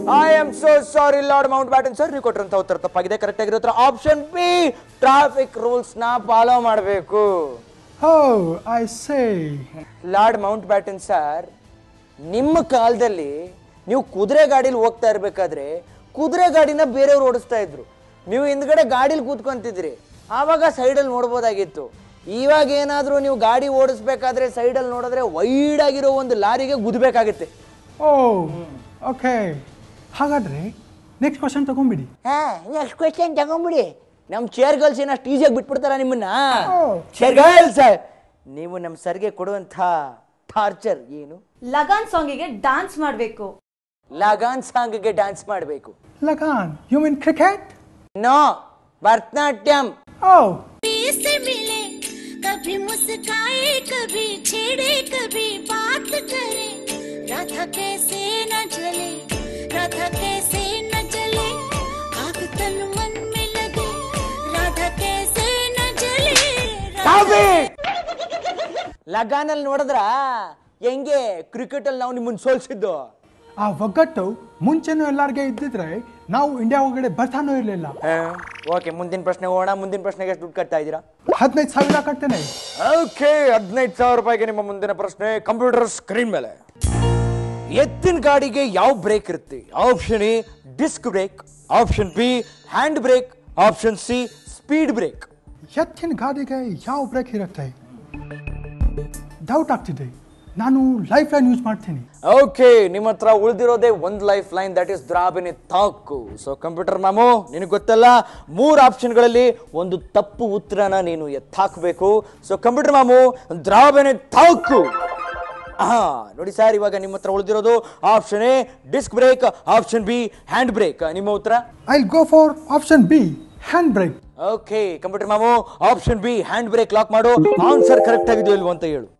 Speaker 1: I am so sorry Lord Mountbatten sir ನೀವು ಕೊಟ್ಟಿರಂತ ಉತ್ತರ ತಪ್ಪಾಗಿದೆ ಕರೆಕ್ಟ್ ಆಗಿರೋ ಉತ್ತರ ಆಪ್ಷನ್ ಬಿ ಟ್ರಾಫಿಕ್ ರೂಲ್ಸ್ ನ ಫಾಲೋ ಮಾಡಬೇಕು
Speaker 2: oh I say
Speaker 1: Lord Mountbatten sir ನಿಮ್ಮ ಕಾಲದಲ್ಲಿ ನೀವು ಕುದುರೆ ಗಾಡಿಲಿ ಹೋಗ್ತಾ ಇರ್ಬೇಕಾದ್ರೆ ಕುದುರೆ ಗಾಡಿನ ಬೇರೆಯವ್ರು ಓಡಿಸ್ತಾ ಇದ್ರು ನೀವು ಹಿಂದ್ಗಡೆ ಗಾಡಿಲಿ ಕೂತ್ಕೊಂತಿದ್ರಿ ಆವಾಗ ಸೈಡಲ್ಲಿ ನೋಡ್ಬೋದಾಗಿತ್ತು ಇವಾಗ ಏನಾದರೂ ನೀವು ಗಾಡಿ ಓಡಿಸ್ಬೇಕಾದ್ರೆ ಸೈಡಲ್ಲಿ ನೋಡಿದ್ರೆ ವೈಡ್ ಆಗಿರೋ ಒಂದು ಲಾರಿಗೆ ಗುದ್ಬೇಕಾಗುತ್ತೆ
Speaker 2: ಓ ಓಕೆ ಹಾಗಾದ್ರೆ ನೆಕ್ಸ್ಟ್ ಕ್ವಶನ್ ತಗೊಂಬಿಡಿ
Speaker 1: ಹಾ ನೆಕ್ಸ್ಟ್ ಕ್ವೆಶ್ಚನ್ ತಗೊಂಬಿಡಿ ನಮ್ಮ ಚೇರ್ ಗರ್ಲ್ಸ್ ಏನ ಅಷ್ಟು ಈಸಿಯಾಗಿ ಬಿಟ್ಬಿಡ್ತಾರ ನಿಮ್ಮನ್ನ
Speaker 2: ಓ.
Speaker 1: ಚೇರ್ ಗರ್ಲ್ಸ್ ನೀವು ನಮ್ಮ ಸರ್ಗೆ ಕೊಡುವಂಥ ಟಾರ್ಚರ್ ಏನು
Speaker 4: ಲಗಾನ್ ಸಾಂಗಿಗೆ ಡಾನ್ಸ್ ಮಾಡ್ಬೇಕು
Speaker 1: ಲಗಾನ್ ಸಾಂಗ್ಗೆ ಡ್ಯಾನ್ಸ್ ಮಾಡಬೇಕು
Speaker 2: Lagaan you mean cricket
Speaker 1: no Bharatanatyam
Speaker 2: ಓ
Speaker 6: से मिले कभी मुस्काए कभी छेड़े कभी बात करे राधा कैसे न जले राधा कैसे न जले आग तन मन में लगे राधा कैसे न जले
Speaker 1: ಲಗಾನಲ್ಲಿ ನೋಡಿದ್ರ ಹೆಂಗೆ ಕ್ರಿಕೆಟ್ ಅಲ್ಲಿ ನಾವು ನಿಮ್ಮನ್ನ ಸೋಲ್ಸಿದ್ದು
Speaker 2: ಆ ಒಗ್ಗಟ್ಟು ಮುಂಚೆನೂ ಎಲ್ಲರಿಗೆ ಇದ್ದಿದ್ರೆ ನಾವು ಇಂಡಿಯಾ ಒಳಗಡೆ ಬರ್ತಾನೂ ಇರಲಿಲ್ಲ
Speaker 1: ಓಕೆ ಮುಂದಿನ ಪ್ರಶ್ನೆ ಹೋಗೋಣ ಮುಂದಿನ ಪ್ರಶ್ನೆಗೆ ಎಷ್ಟು ದುಡ್ಡು ಕಟ್ತಾ ಇದ್ದೀರಾ
Speaker 2: ಹದಿನೈದು ಸಾವಿರ ಕಟ್ತೇನೆ
Speaker 1: ಓಕೆ ಹದಿನೈದು ಸಾವಿರ ರೂಪಾಯಿಗೆ ನಿಮ್ಮ ಮುಂದಿನ ಪ್ರಶ್ನೆ ಕಂಪ್ಯೂಟರ್ ಸ್ಕ್ರೀನ್ ಮೇಲೆ ಎತ್ತಿನ ಗಾಡಿಗೆ ಯಾವ ಬ್ರೇಕ್ ಇರುತ್ತೆ option A disc brake option B hand brake option C speed brake
Speaker 2: ಎತ್ತಿನ ಗಾಡಿಗೆ ಯಾವ ಬ್ರೇಕ್ ಇರುತ್ತೆ ಡೌಟ್ ಆಗ್ತಿದೆ ನಾನು ಲೈಫ್ ಲೈನ್ ಯೂಸ್ ಮಾಡ್ತೀನಿ
Speaker 1: ಓಕೆ ನಿಮ್ಮ ಹತ್ರ ಉಳಿದಿರೋದೇ ಒಂದು ಲೈಫ್ ಲೈನ್ ದಟ್ ಇಸ್ ದ್ರಾಬಿನಿ ತಾಕು ಸೊ ಕಂಪ್ಯೂಟರ್ ಮ್ಯಾಮು ನಿನಗೆ ಗೊತ್ತಲ್ಲ ಮೂರು ಆಪ್ಷನ್ಗಳಲ್ಲಿ ಒಂದು ತಪ್ಪು ಉತ್ತರನ ನೀನು ಎತ್ತಾಕಬೇಕು ಸೊ ಕಂಪ್ಯೂಟರ್ ಮ್ಯಾಮು ದ್ರಾಬಿನಿ ತಾಕು ಹಾ ನೋಡಿ ಸರ್ ಇವಾಗ ನಿಮ್ಮ ಹತ್ರ ಉಳಿದಿರೋದು option A disc brake option B hand break ನಿಮ್ಮ ಉತ್ತರ
Speaker 2: I go for option B hand brake
Speaker 1: okay computer ಮ್ಯಾಮು option B hand brake lock ಮಾಡು ಆನ್ಸರ್ ಕರೆಕ್ಟ್ ಆಗಿದೆಯೋ ಇಲ್ವೋ ಅಂತ ಹೇಳು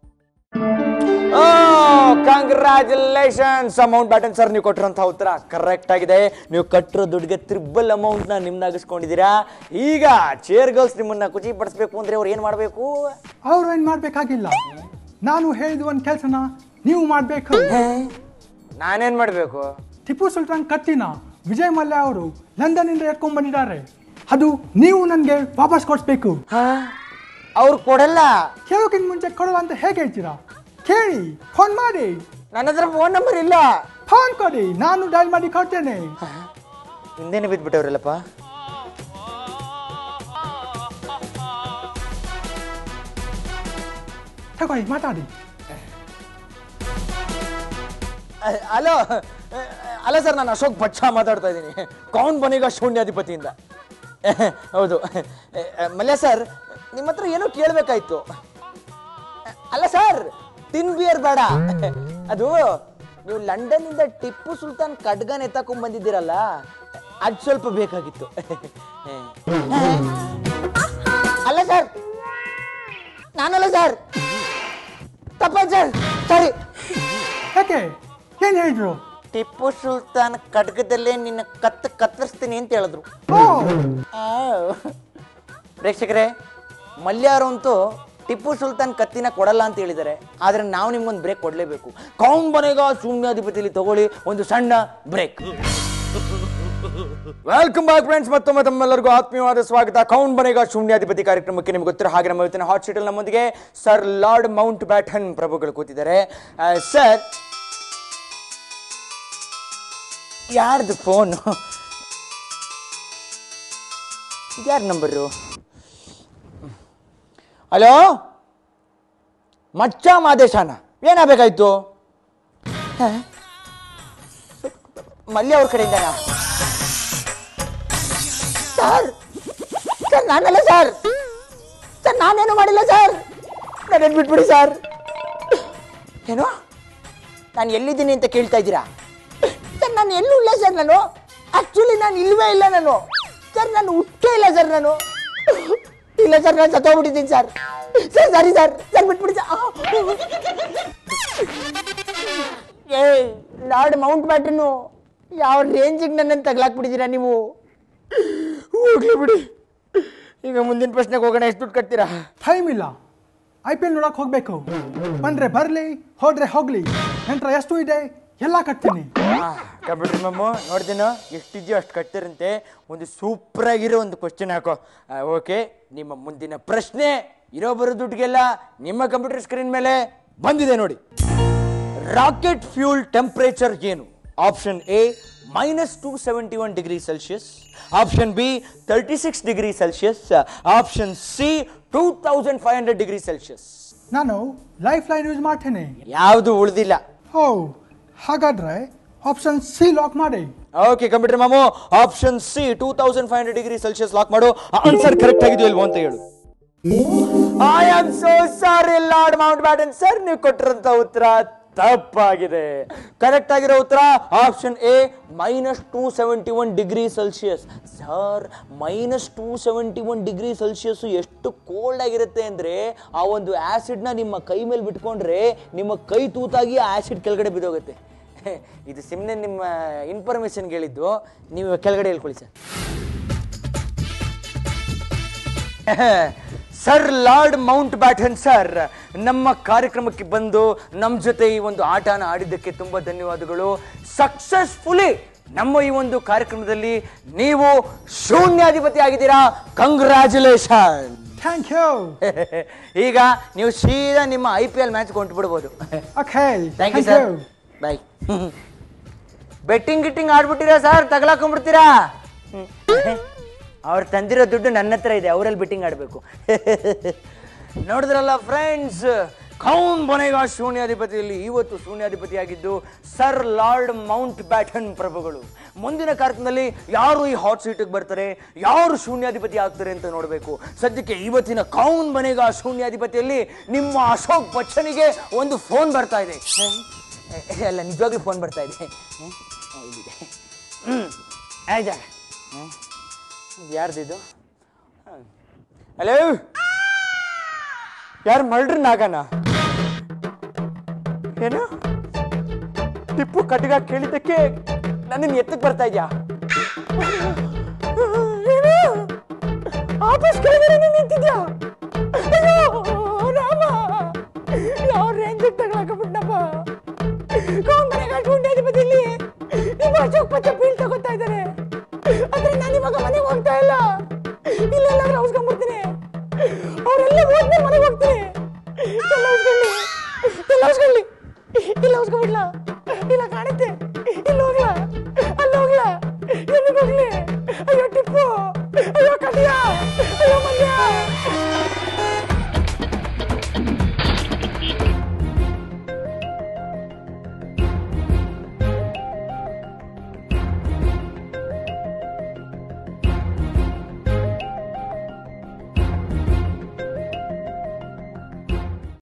Speaker 1: ಕಂಗ್ರ್ಯಾಚುಲೇಷನ್ಸ್ ಅಮೌಂಟ್ ಬ್ಯಾಟನ್ ಸರ್ ನೀವು ಕೊಟ್ಟಿರೋಂಥ ಉತ್ತರ ಕರೆಕ್ಟ್ ಆಗಿದೆ ನೀವು ಕಟ್ಟಿರೋ ದುಡ್ಡಿಗೆ ತ್ರಿಬಲ್ ಅಮೌಂಟ್ ನ ನಿಮ್ನಾಗಿಸ್ಕೊಂಡಿದ್ದೀರಾ ಈಗ ಚೇರ್ ಗರ್ಲ್ಸ್ ನಿಮ್ಮನ್ನ ಖುಷಿ ಪಡಿಸ್ಬೇಕು ಅಂದ್ರೆ ಅವ್ರು ಏನ್ ಮಾಡಬೇಕು
Speaker 2: ಅವ್ರು ಏನು ಮಾಡಬೇಕಾಗಿಲ್ಲ ನಾನು ಹೇಳಿದ ಒಂದು ಕೆಲಸನ ನೀವು ಮಾಡಬೇಕು
Speaker 1: ನಾನೇನ್ ಮಾಡಬೇಕು
Speaker 2: ಟಿಪ್ಪು ಸುಲ್ತಾನ್ ಕತ್ತಿನ ವಿಜಯ್ ಮಲ್ಯ ಅವರು ಲಂಡನ್ನಿಂದ ಎತ್ಕೊಂಡ್ ಬಂದಿದ್ದಾರೆ ಅದು ನೀವು ನನಗೆ ವಾಪಸ್ ಕೊಡಿಸ್ಬೇಕು
Speaker 1: ಅವ್ರು ಕೊಡಲ್ಲ
Speaker 2: ಕೇಳೋಕ್ಕಿಂತ ಮುಂಚೆ ಕೊಡಲ್ಲ ಅಂತ ಹೇಗೆ ಹೇಳ್ತೀರಾ ಕೇಳಿ ಫೋನ್ ಮಾಡಿ
Speaker 1: ನನ್ನ ಹತ್ರ ಫೋನ್ ನಂಬರ್ ಇಲ್ಲ
Speaker 2: ಫೋನ್ ಕೊಡಿ ನಾನು ಡೈಲ್ ಮಾಡಿ ಕೊಡ್ತೇನೆ
Speaker 1: ಹಿಂದೆನೆ ಬಿದ್ಬಿಟ್ಟವ್ರಲ್ಲಪ್ಪ
Speaker 2: ತಗೊಳ್ಳಿ ಮಾತಾಡಿ
Speaker 1: ಹಲೋ ಅಲ್ಲ ಸರ್ ನಾನು ಅಶೋಕ್ ಭಟ್ಟ ಮಾತಾಡ್ತಾ ಇದ್ದೀನಿ ಕೌನ್ ಬನಿಗ ಶೂನ್ಯಾಧಿಪತಿಯಿಂದ ಹೌದು ಮಲ್ಯ ಸರ್ ನಿಮ್ಮ ಹತ್ರ ಏನೋ ಕೇಳಬೇಕಾಯ್ತು ಅಲ್ಲ ಸರ್ ತಿನ್ ಬಿಯರ್ ಬೇಡ ಅದು ನೀವು ಲಂಡನ್ನಿಂದ ಟಿಪ್ಪು ಸುಲ್ತಾನ್ ಖಡ್ಗನ್ ಎತ್ತಕೊಂಡ್ ಬಂದಿದ್ದೀರಲ್ಲ ಅದು ಸ್ವಲ್ಪ ಬೇಕಾಗಿತ್ತು ಅಲ್ಲ ಸರ್ ನಾನಲ್ಲ ಸರ್ ತಪ್ಪಾಯ್ತು ಸರ್ ಸರಿ
Speaker 2: ಯಾಕೆ ಏನು ಹೇಳಿದ್ರು
Speaker 1: ಟಿಪ್ಪು ಸುಲ್ತಾನ್ ಖಡ್ಗದಲ್ಲೇ ನಿನ್ನ ಕತ್ತು ಕತ್ತರಿಸ್ತೀನಿ ಅಂತ ಹೇಳಿದ್ರು
Speaker 2: ಓ
Speaker 1: ಪ್ರೇಕ್ಷಕರೇ ಮಲ್ಯಾರು ಅಂತೂ ಟಿಪ್ಪು ಸುಲ್ತಾನ್ ಕತ್ತಿನ ಕೊಡಲ್ಲ ಅಂತ ಹೇಳಿದ್ದಾರೆ ಆದ್ರೆ ನಾವು ನಿಮ್ಗೊಂದು ಬ್ರೇಕ್ ಕೊಡಲೇಬೇಕು ಕೌನ್ ಬನೆಗ ಶೂನ್ಯಾಧಿಪತಿಲಿ ತಗೊಳ್ಳಿ ಒಂದು ಸಣ್ಣ ಬ್ರೇಕ್ ವೆಲ್ಕಮ್ ಬ್ಯಾಕ್ ಫ್ರೆಂಡ್ಸ್ ಮತ್ತೊಮ್ಮೆ ತಮ್ಮೆಲ್ಲರಿಗೂ ಆತ್ಮೀಯವಾದ ಸ್ವಾಗತ ಕೌನ್ ಬನೆಗ ಶೂನ್ಯಾಧಿಪತಿ ಕಾರ್ಯಕ್ರಮಕ್ಕೆ ನಿಮ್ಗೆ ಗೊತ್ತಿರೋ ಹಾಗೆ ನಮ್ಮ ಇವತ್ತಿನ ಹಾಟ್ ಶೀಟಲ್ ನಮ್ಮೊಂದಿಗೆ ಸರ್ ಲಾರ್ಡ್ ಮೌಂಟ್ ಬ್ಯಾಟನ್ ಪ್ರಭುಗಳು ಕೂತಿದ್ದಾರೆ ಸರ್ ಯಾರ್ದು ಫೋನು ಯಾರ ನಂಬರು ಹಲೋ ಮಚ್ಚ ಮಾದೇಶಾನ ಏನಾಗಬೇಕಾಯ್ತು ಮಲ್ಯ ಅವ್ರ ಕಡೆಯಿಂದನಾ ಸರ್ ಸರ್ ನಾನಲ್ಲ ಸರ್ ಸರ್ ನಾನೇನು ಮಾಡಿಲ್ಲ ಸರ್ ನನ್ನನ್ನು ಬಿಟ್ಬಿಡಿ ಸರ್ ಏನು ನಾನು ಎಲ್ಲಿದ್ದೀನಿ ಅಂತ ಕೇಳ್ತಾ ಇದ್ದೀರಾ ಸರ್ ನಾನು ಎಲ್ಲೂ ಇಲ್ಲ ಸರ್ ನಾನು ಆಕ್ಚುಲಿ ನಾನು ಇಲ್ವೇ ಇಲ್ಲ ನಾನು ಸರ್ ನಾನು ಹುಟ್ಟೇ ಇಲ್ಲ ಸರ್ ನಾನು ಇಲ್ಲ ಸರ್ ನಾನು ಸತ್ತೋಗ್ಬಿಟ್ಟಿದ್ದೀನಿ ಸರ್ ಸರ್ ಸರಿ ಸರ್ ಸರ್ ಬಿಟ್ಬಿಡಿ ಸರ್ ಏ ಲಾರ್ಡ್ ಮೌಂಟ್ ಬ್ಯಾಟ್ರನು ಯಾವ ರೇಂಜಿಗೆ ನನ್ನನ್ನು ತಗ್ಲಾಕ್ಬಿಟ್ಟಿದ್ದೀರಾ ನೀವು ಹೋಗ್ಲಿ ಬಿಡಿ ಈಗ ಮುಂದಿನ ಪ್ರಶ್ನೆಗೆ ಹೋಗೋಣ ಎಷ್ಟು ದುಡ್ಡು ಕಟ್ತೀರಾ
Speaker 2: ಟೈಮ್ ಇಲ್ಲ ಐ ಪಿ ಎಲ್ ನೋಡಕ್ ಹೋಗ್ಬೇಕು ಬಂದ್ರೆ ಬರ್ಲಿ ಹೋದ್ರೆ ಹೋಗ್ಲಿ ನಂತರ ಎಷ್ಟು ಇದೆ ಎಲ್ಲ ಕಟ್ತೀನಿ
Speaker 1: ಕಂಪ್ಯೂಟರ್ ಮ್ಯಾಮು ನೋಡ್ತೀನೋ ಎಷ್ಟಿದೆಯೋ ಅಷ್ಟು ಕಟ್ಟಿರಂತೆ ಒಂದು ಸೂಪರ್ ಆಗಿರೋ ಒಂದು ಕ್ವಶನ್ ಹಾಕೋ ಓಕೆ ನಿಮ್ಮ ಮುಂದಿನ ಪ್ರಶ್ನೆ ಇರೋ ಬರೋ ದುಡ್ಡಿಗೆಲ್ಲ ನಿಮ್ಮ ಕಂಪ್ಯೂಟರ್ ಸ್ಕ್ರೀನ್ ಮೇಲೆ ಬಂದಿದೆ ನೋಡಿ ರಾಕೆಟ್ ಫ್ಯೂಲ್ ಟೆಂಪರೇಚರ್ ಏನು option A minus two seventy one degree Celsius option B thirty six degree Celsius option C two thousand five hundred degree Celsius
Speaker 2: ನಾನು ಲೈಫ್ ಲೈನ್ ಯೂಸ್ ಮಾಡ್ತೇನೆ
Speaker 1: ಯಾವುದು ಉಳಿದಿಲ್ಲ
Speaker 2: ಓ ಹಾಗಾದ್ರೆ option C lock ಮಾಡಿ
Speaker 1: okay computer ಮಾಮು option C two thousand five hundred degree Celsius lock ಮಾಡು answer correct ಆಗಿದೆಯೋ ಇಲ್ವೋ ಅಂತ ಹೇಳು I am so sorry Lord Mountbatten sir ನೀವು ಕೊಟ್ಟಿರೋಂಥ ಉತ್ತರ ತಪ್ಪಾಗಿದೆ ಕರೆಕ್ಟ್ ಆಗಿರೋ ಉತ್ತರ option A minus two seventy one degree Celsius sir minus two seventy one degree Celsius ಎಷ್ಟು ಕೋಲ್ಡ್ ಆಗಿರುತ್ತೆ ಅಂದರೆ ಆ ಒಂದು ಆ್ಯಸಿಡ್ನ ನಿಮ್ಮ ಕೈ ಮೇಲೆ ಬಿಟ್ಕೊಂಡ್ರೆ ನಿಮ್ಮ ಕೈ ತೂತಾಗಿ ಆ್ಯಸಿಡ್ ಕೆಳಗಡೆ ಬಿದ್ದೋಗುತ್ತೆ ಇದು ಸುಮ್ಮನೆ ನಿಮ್ಮ ಇನ್ಫಾರ್ಮೇಶನ್ಗೆ ಹೇಳಿದ್ದು ನೀವು ಕೆಳಗಡೆ ಹೇಳ್ಕೊಳ್ಳಿ sir sir Lord Mountbatten sir ನಮ್ಮ ಕಾರ್ಯಕ್ರಮಕ್ಕೆ ಬಂದು ನಮ್ಮ ಜೊತೆ ಈ ಒಂದು ಆಟನ ಆಡಿದ್ದಕ್ಕೆ ತುಂಬ ಧನ್ಯವಾದಗಳು ಸಕ್ಸಸ್ಫುಲಿ ನಮ್ಮ ಈ ಒಂದು ಕಾರ್ಯಕ್ರಮದಲ್ಲಿ ನೀವು ಶೂನ್ಯಾಧಿಪತಿ ಆಗಿದ್ದೀರಾ ಕಂಗ್ರ್ಯಾಚುಲೇಷನ್
Speaker 2: ಥ್ಯಾಂಕ್ ಯು
Speaker 1: ಈಗ ನೀವು ಸೀದಾ ನಿಮ್ಮ ಐ ಪಿ ಎಲ್ ಮ್ಯಾಚ್ ಕೊಂಡು ಬಿಡ್ಬೋದು
Speaker 2: okay
Speaker 1: thank you sir bye betting ಗಿಟ್ಟಿಂಗ್ ಆಡ್ಬಿಟ್ಟಿರಾ ಸರ್ ತಗಲಾಕೊಂಡ್ಬಿಡ್ತೀರಾ ಅವ್ರು ತಂದಿರೋ ದುಡ್ಡು ನನ್ನ ಹತ್ರ ಇದೆ ಅವರಲ್ಲಿ ಬೆಟ್ಟಿಂಗ್ ಆಡಬೇಕು ನೋಡಿದ್ರಲ್ಲ ಫ್ರೆಂಡ್ಸ್ ಕೌನ್ ಬನೇಗ ಶೂನ್ಯಾಧಿಪತಿಯಲ್ಲಿ ಇವತ್ತು ಶೂನ್ಯಾಧಿಪತಿಯಾಗಿದ್ದು ಸರ್ ಲಾರ್ಡ್ ಮೌಂಟ್ ಬ್ಯಾಟನ್ ಪ್ರಭುಗಳು ಮುಂದಿನ ಕಾರ್ಯಕ್ರಮದಲ್ಲಿ ಯಾರು ಈ ಹಾಟ್ ಸೀಟಿಗೆ ಬರ್ತಾರೆ ಯಾರು ಶೂನ್ಯಾಧಿಪತಿ ಆಗ್ತಾರೆ ಅಂತ ನೋಡಬೇಕು ಸದ್ಯಕ್ಕೆ ಇವತ್ತಿನ ಕೌನ್ ಬನೇಗ ಶೂನ್ಯಾಧಿಪತಿಯಲ್ಲಿ ನಿಮ್ಮ ಅಶೋಕ್ ಬಚ್ಚನಿಗೆ ಒಂದು ಫೋನ್ ಬರ್ತಾ ಇದೆ ಏ, ಅಲ್ಲ ನಿಜವಾಗ್ಲೂ ಫೋನ್ ಬರ್ತಾ ಇದೆ ಹ್ಮ್? ಆ, ಇಲ್ಲಿದೆ ಹ್ಮ್ ಆಯ್ತಾ ಯಾರ್ದಿದು ಹಲೋ ಯಾರು ಮಲ್ಡ್ರಿ ನಾಗನ ಏನು ಟಿಪ್ಪು ಕಟ್ಗ ಕೇಳಿದ್ದಕ್ಕೆ ನನ್ನನ್ನು ಎತ್ತಕ್ಕೆ ಬರ್ತಾ ಇದ್ಯಾ ಏನು ಆಫೀಸ್ ಕೆಳಗಡೆ ನಿಂತಿದ್ಯಾ ಅಯ್ಯೋ ರಾಮ ಯಾವ ರೇಂಜ್ ತಗೊಳಕಬಿಟ್ಟಪ್ಪ ಕಾಂಗ್ರೆಸ್ ಶೂನ್ಯಾಧಿಪತಿಯಲ್ಲಿ ನಿಮ್ಮ ಅಶೋಕ್ ಪಚ್ಚ